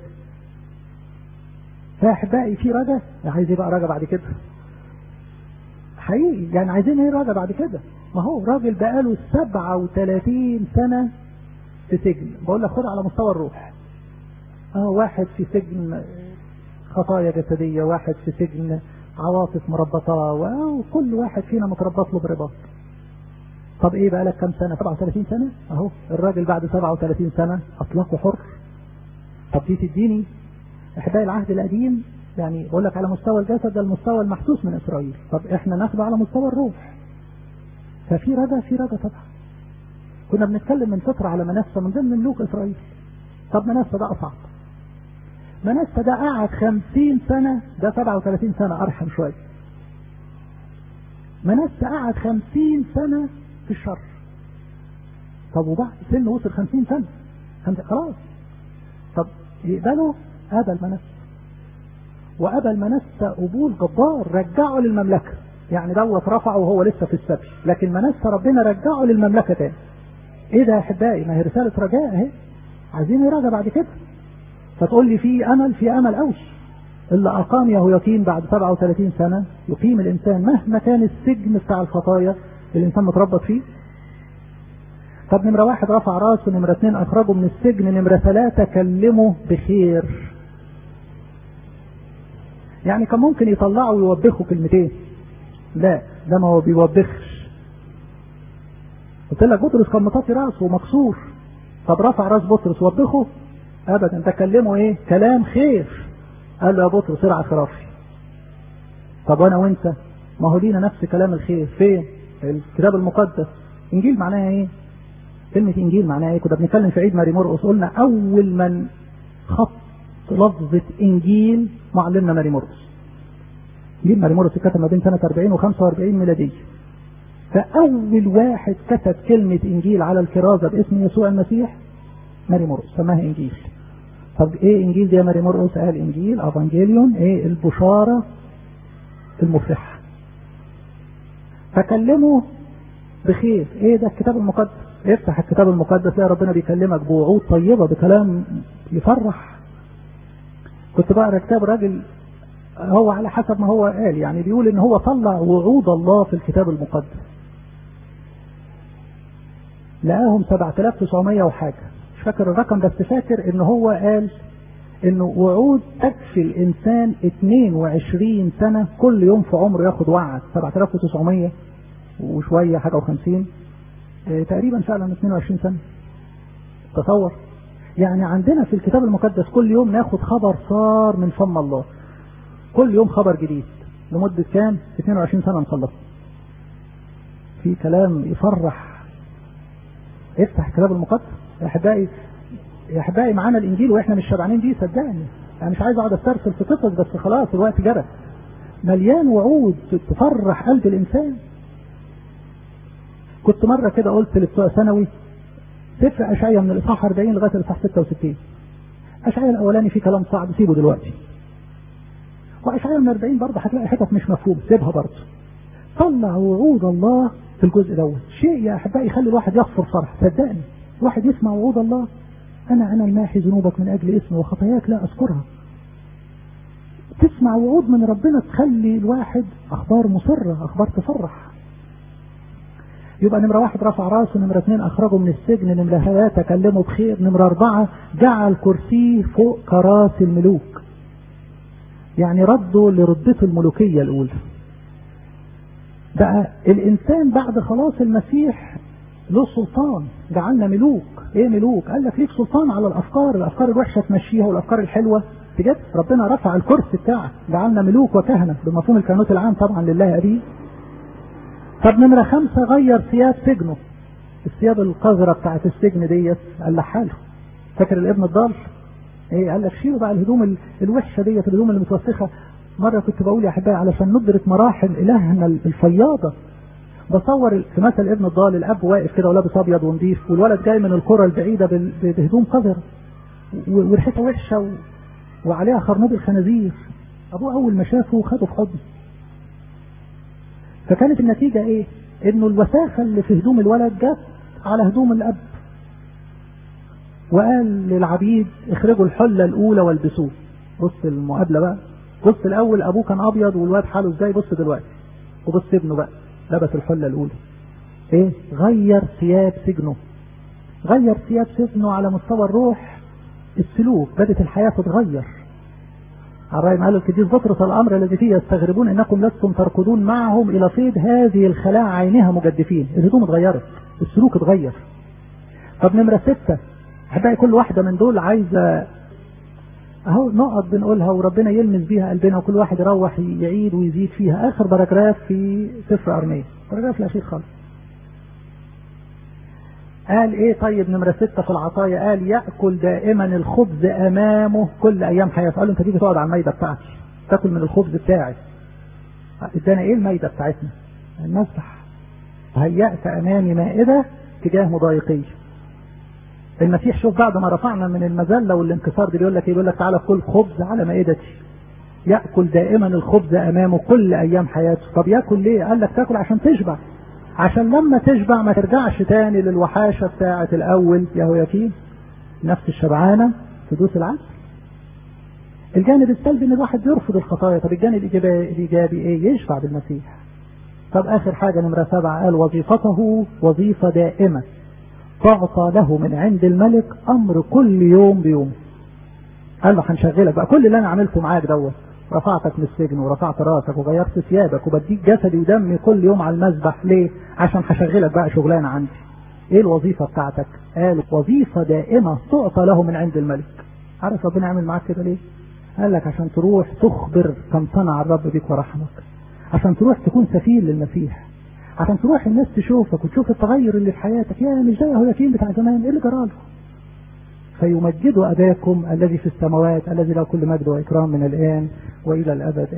فيا احبائي في رجا عايز ايه بقى رجا بعد كده حقيقي يعني عايزين ايه رجا بعد كده ما هو راجل بقاله 37 سنة في سجن بقول لك خد على مستوى الروح اه واحد في سجن خطايا جسدية واحد في سجن عواطف مربطة وكل واحد فينا متربط له برباط طب ايه بقى لك كم سنة 37 سنة اهو الراجل بعد 37 سنة اطلقه حر طب دي تديني احبائي العهد القديم يعني بقول لك على مستوى الجسد ده المستوى المحسوس من اسرائيل طب احنا ناخده على مستوى الروح ففي رجا في رجا طبعا كنا بنتكلم من فترة على منسى من ضمن ملوك اسرائيل طب منسى ده اصعب منسى ده قعد خمسين سنة ده سبعة وثلاثين سنة أرحم شوية منسى قعد خمسين سنة في الشر طب وبعد سنه وصل خمسين سنة خلاص طب يقبله قبل منسى وقبل منسى قبول جبار رجعه للمملكة يعني دوت رفعه وهو لسه في السبي لكن منسى ربنا رجعه للمملكة تاني ايه ده يا احبائي ما هي رسالة رجاء اهي عايزين يراجع بعد كده فتقول لي في امل في امل قوي اللي اقام يهوياكين بعد 37 سنة يقيم الانسان مهما كان السجن بتاع الخطايا الانسان متربط فيه طب نمرة واحد رفع راسه نمرة اثنين اخرجه من السجن نمرة ثلاثة كلمه بخير يعني كان ممكن يطلعه ويوبخه كلمتين لا ده ما هو بيوبخش قلت لك بطرس كان مطاطي راسه ومكسور طب رفع راس بطرس وبخه ابدا تكلمه ايه كلام خير قال له يا بطرس ارعى خرافي طب وانا وانت ما هو لينا نفس كلام الخير فين الكتاب المقدس انجيل معناها ايه كلمة انجيل معناها ايه كنا بنتكلم في عيد ماري مرقس قلنا اول من خط لفظة انجيل معلمنا ماري مرقس انجيل ماري مرقس كتب ما بين سنة 40 و 45 ميلادية فاول واحد كتب كلمة انجيل على الكرازة باسم يسوع المسيح ماري مرقس سماها انجيل طب ايه انجيل دي يا ماري مرقس قال انجيل افانجيليون ايه البشارة المفرحة فكلمه بخير ايه ده الكتاب المقدس افتح الكتاب المقدس تلاقي ربنا بيكلمك بوعود طيبة بكلام يفرح كنت بقرا كتاب راجل هو على حسب ما هو قال يعني بيقول ان هو طلع وعود الله في الكتاب المقدس لقاهم 7900 وحاجة مش فاكر الرقم بس فاكر ان هو قال انه وعود تكفي الانسان 22 سنة كل يوم في عمره ياخد وعد 7900 وشوية حاجة و50 اه تقريبا فعلا 22 سنة تصور يعني عندنا في الكتاب المقدس كل يوم ناخد خبر صار من فم الله كل يوم خبر جديد لمدة كام 22 سنة نخلص في كلام يفرح افتح الكتاب المقدس يا احبائي يا احبائي معانا الانجيل واحنا مش شبعانين بيه صدقني انا مش عايز اقعد استرسل في قصص بس خلاص الوقت جرى مليان وعود تفرح قلب الانسان كنت مرة كده قلت لبتوع ثانوي سفر اشعيا من الاصحاح 40 لغايه الاصحاح 66 اشعيا الاولاني فيه كلام صعب سيبه دلوقتي واشعيا من 40 برضه هتلاقي حتت مش مفهوم سيبها برضه طلع وعود الله في الجزء دوت شيء يا احبائي يخلي الواحد يغفر فرح صدقني الواحد يسمع وعود الله انا انا الماحي ذنوبك من اجل اسمي وخطاياك لا اذكرها تسمع وعود من ربنا تخلي الواحد اخبار مصره اخبار تفرح يبقى نمرة واحد رفع راسه نمرة اثنين أخرجه من السجن نمرة ثلاثة كلمه بخير نمرة أربعة جعل كرسيه فوق كراسي الملوك يعني رده لرتبته الملوكية الأولى بقى الإنسان بعد خلاص المسيح له سلطان جعلنا ملوك ايه ملوك قال لك ليك سلطان على الافكار الافكار الوحشه تمشيها والافكار الحلوه بجد ربنا رفع الكرسي بتاعك جعلنا ملوك وكهنه بمفهوم الكهنوت العام طبعا لله ابيه طب نمره خمسه غير ثياب سجنه الثياب القذره بتاعت السجن ديت قلعها له فاكر الابن الضال ايه قال لك شيلوا بقى الهدوم الوحشه ديت الهدوم اللي متوسخه مره كنت بقول يا احبائي علشان ندرك مراحل الهنا الفياضه بصور في مثل ابن الضال الاب واقف كده ولابس ابيض ونضيف والولد جاي من القرى البعيده بهدوم قذره وريحتها وحشه و... وعليها خرنوب الخنازير ابوه اول ما شافه خده في حضنه فكانت النتيجه ايه؟ انه الوساخه اللي في هدوم الولد جت على هدوم الاب وقال للعبيد اخرجوا الحله الاولى والبسوه بص المقابله بقى بص الاول ابوه كان ابيض والواد حاله ازاي بص دلوقتي وبص ابنه بقى لبس الحلة الأولى إيه؟ غير ثياب سجنه غير ثياب سجنه على مستوى الروح السلوك بدت الحياة تتغير الرأي قال القديس بطرس الأمر الذي فيه يستغربون أنكم لستم تركضون معهم إلى صيد هذه الخلاع عينها مجدفين الهدوم اتغيرت السلوك اتغير طب نمرة ستة أحبائي كل واحدة من دول عايزة اهو نقط بنقولها وربنا يلمس بيها قلبنا وكل واحد يروح يعيد ويزيد فيها اخر باراجراف في سفر ارميه باراجراف الاخير خالص قال ايه طيب نمرة ستة في العطايا قال يأكل دائما الخبز امامه كل ايام حياته قال له انت تيجي تقعد على المايدة بتاعتي تاكل من الخبز بتاعي ادانا ايه المايدة بتاعتنا المسبح هيأت امامي مائدة تجاه مضايقيه المسيح شوف بعد ما رفعنا من المذله والانكسار دي بيقول لك ايه بيقول لك تعالى كل خبز على مائدتي ياكل دائما الخبز امامه كل ايام حياته طب ياكل ليه قال لك تاكل عشان تشبع عشان لما تشبع ما ترجعش تاني للوحاشه بتاعه الاول يا هوياكين نفس الشبعانه تدوس العسل الجانب السلبي ان الواحد يرفض الخطايا طب الجانب الايجابي ايه يشبع بالمسيح طب اخر حاجه نمره سبعه قال وظيفته وظيفه دائمه تعطى له من عند الملك امر كل يوم بيوم قال له هنشغلك بقى كل اللي انا عملته معاك دوت رفعتك من السجن ورفعت راسك وغيرت ثيابك وبديك جسدي ودمي كل يوم على المذبح ليه عشان هشغلك بقى شغلانه عندي ايه الوظيفه بتاعتك قال وظيفه دائمه تعطى له من عند الملك عارف ربنا عمل معاك كده ليه قال لك عشان تروح تخبر كم صنع الرب بك ورحمك عشان تروح تكون سفير للمسيح عشان تروح الناس تشوفك وتشوف التغير اللي في حياتك يا مش زي هوياكين بتاع زمان ايه اللي جراله فيمجدوا اباكم الذي في السماوات الذي له كل مجد واكرام من الان والى الابد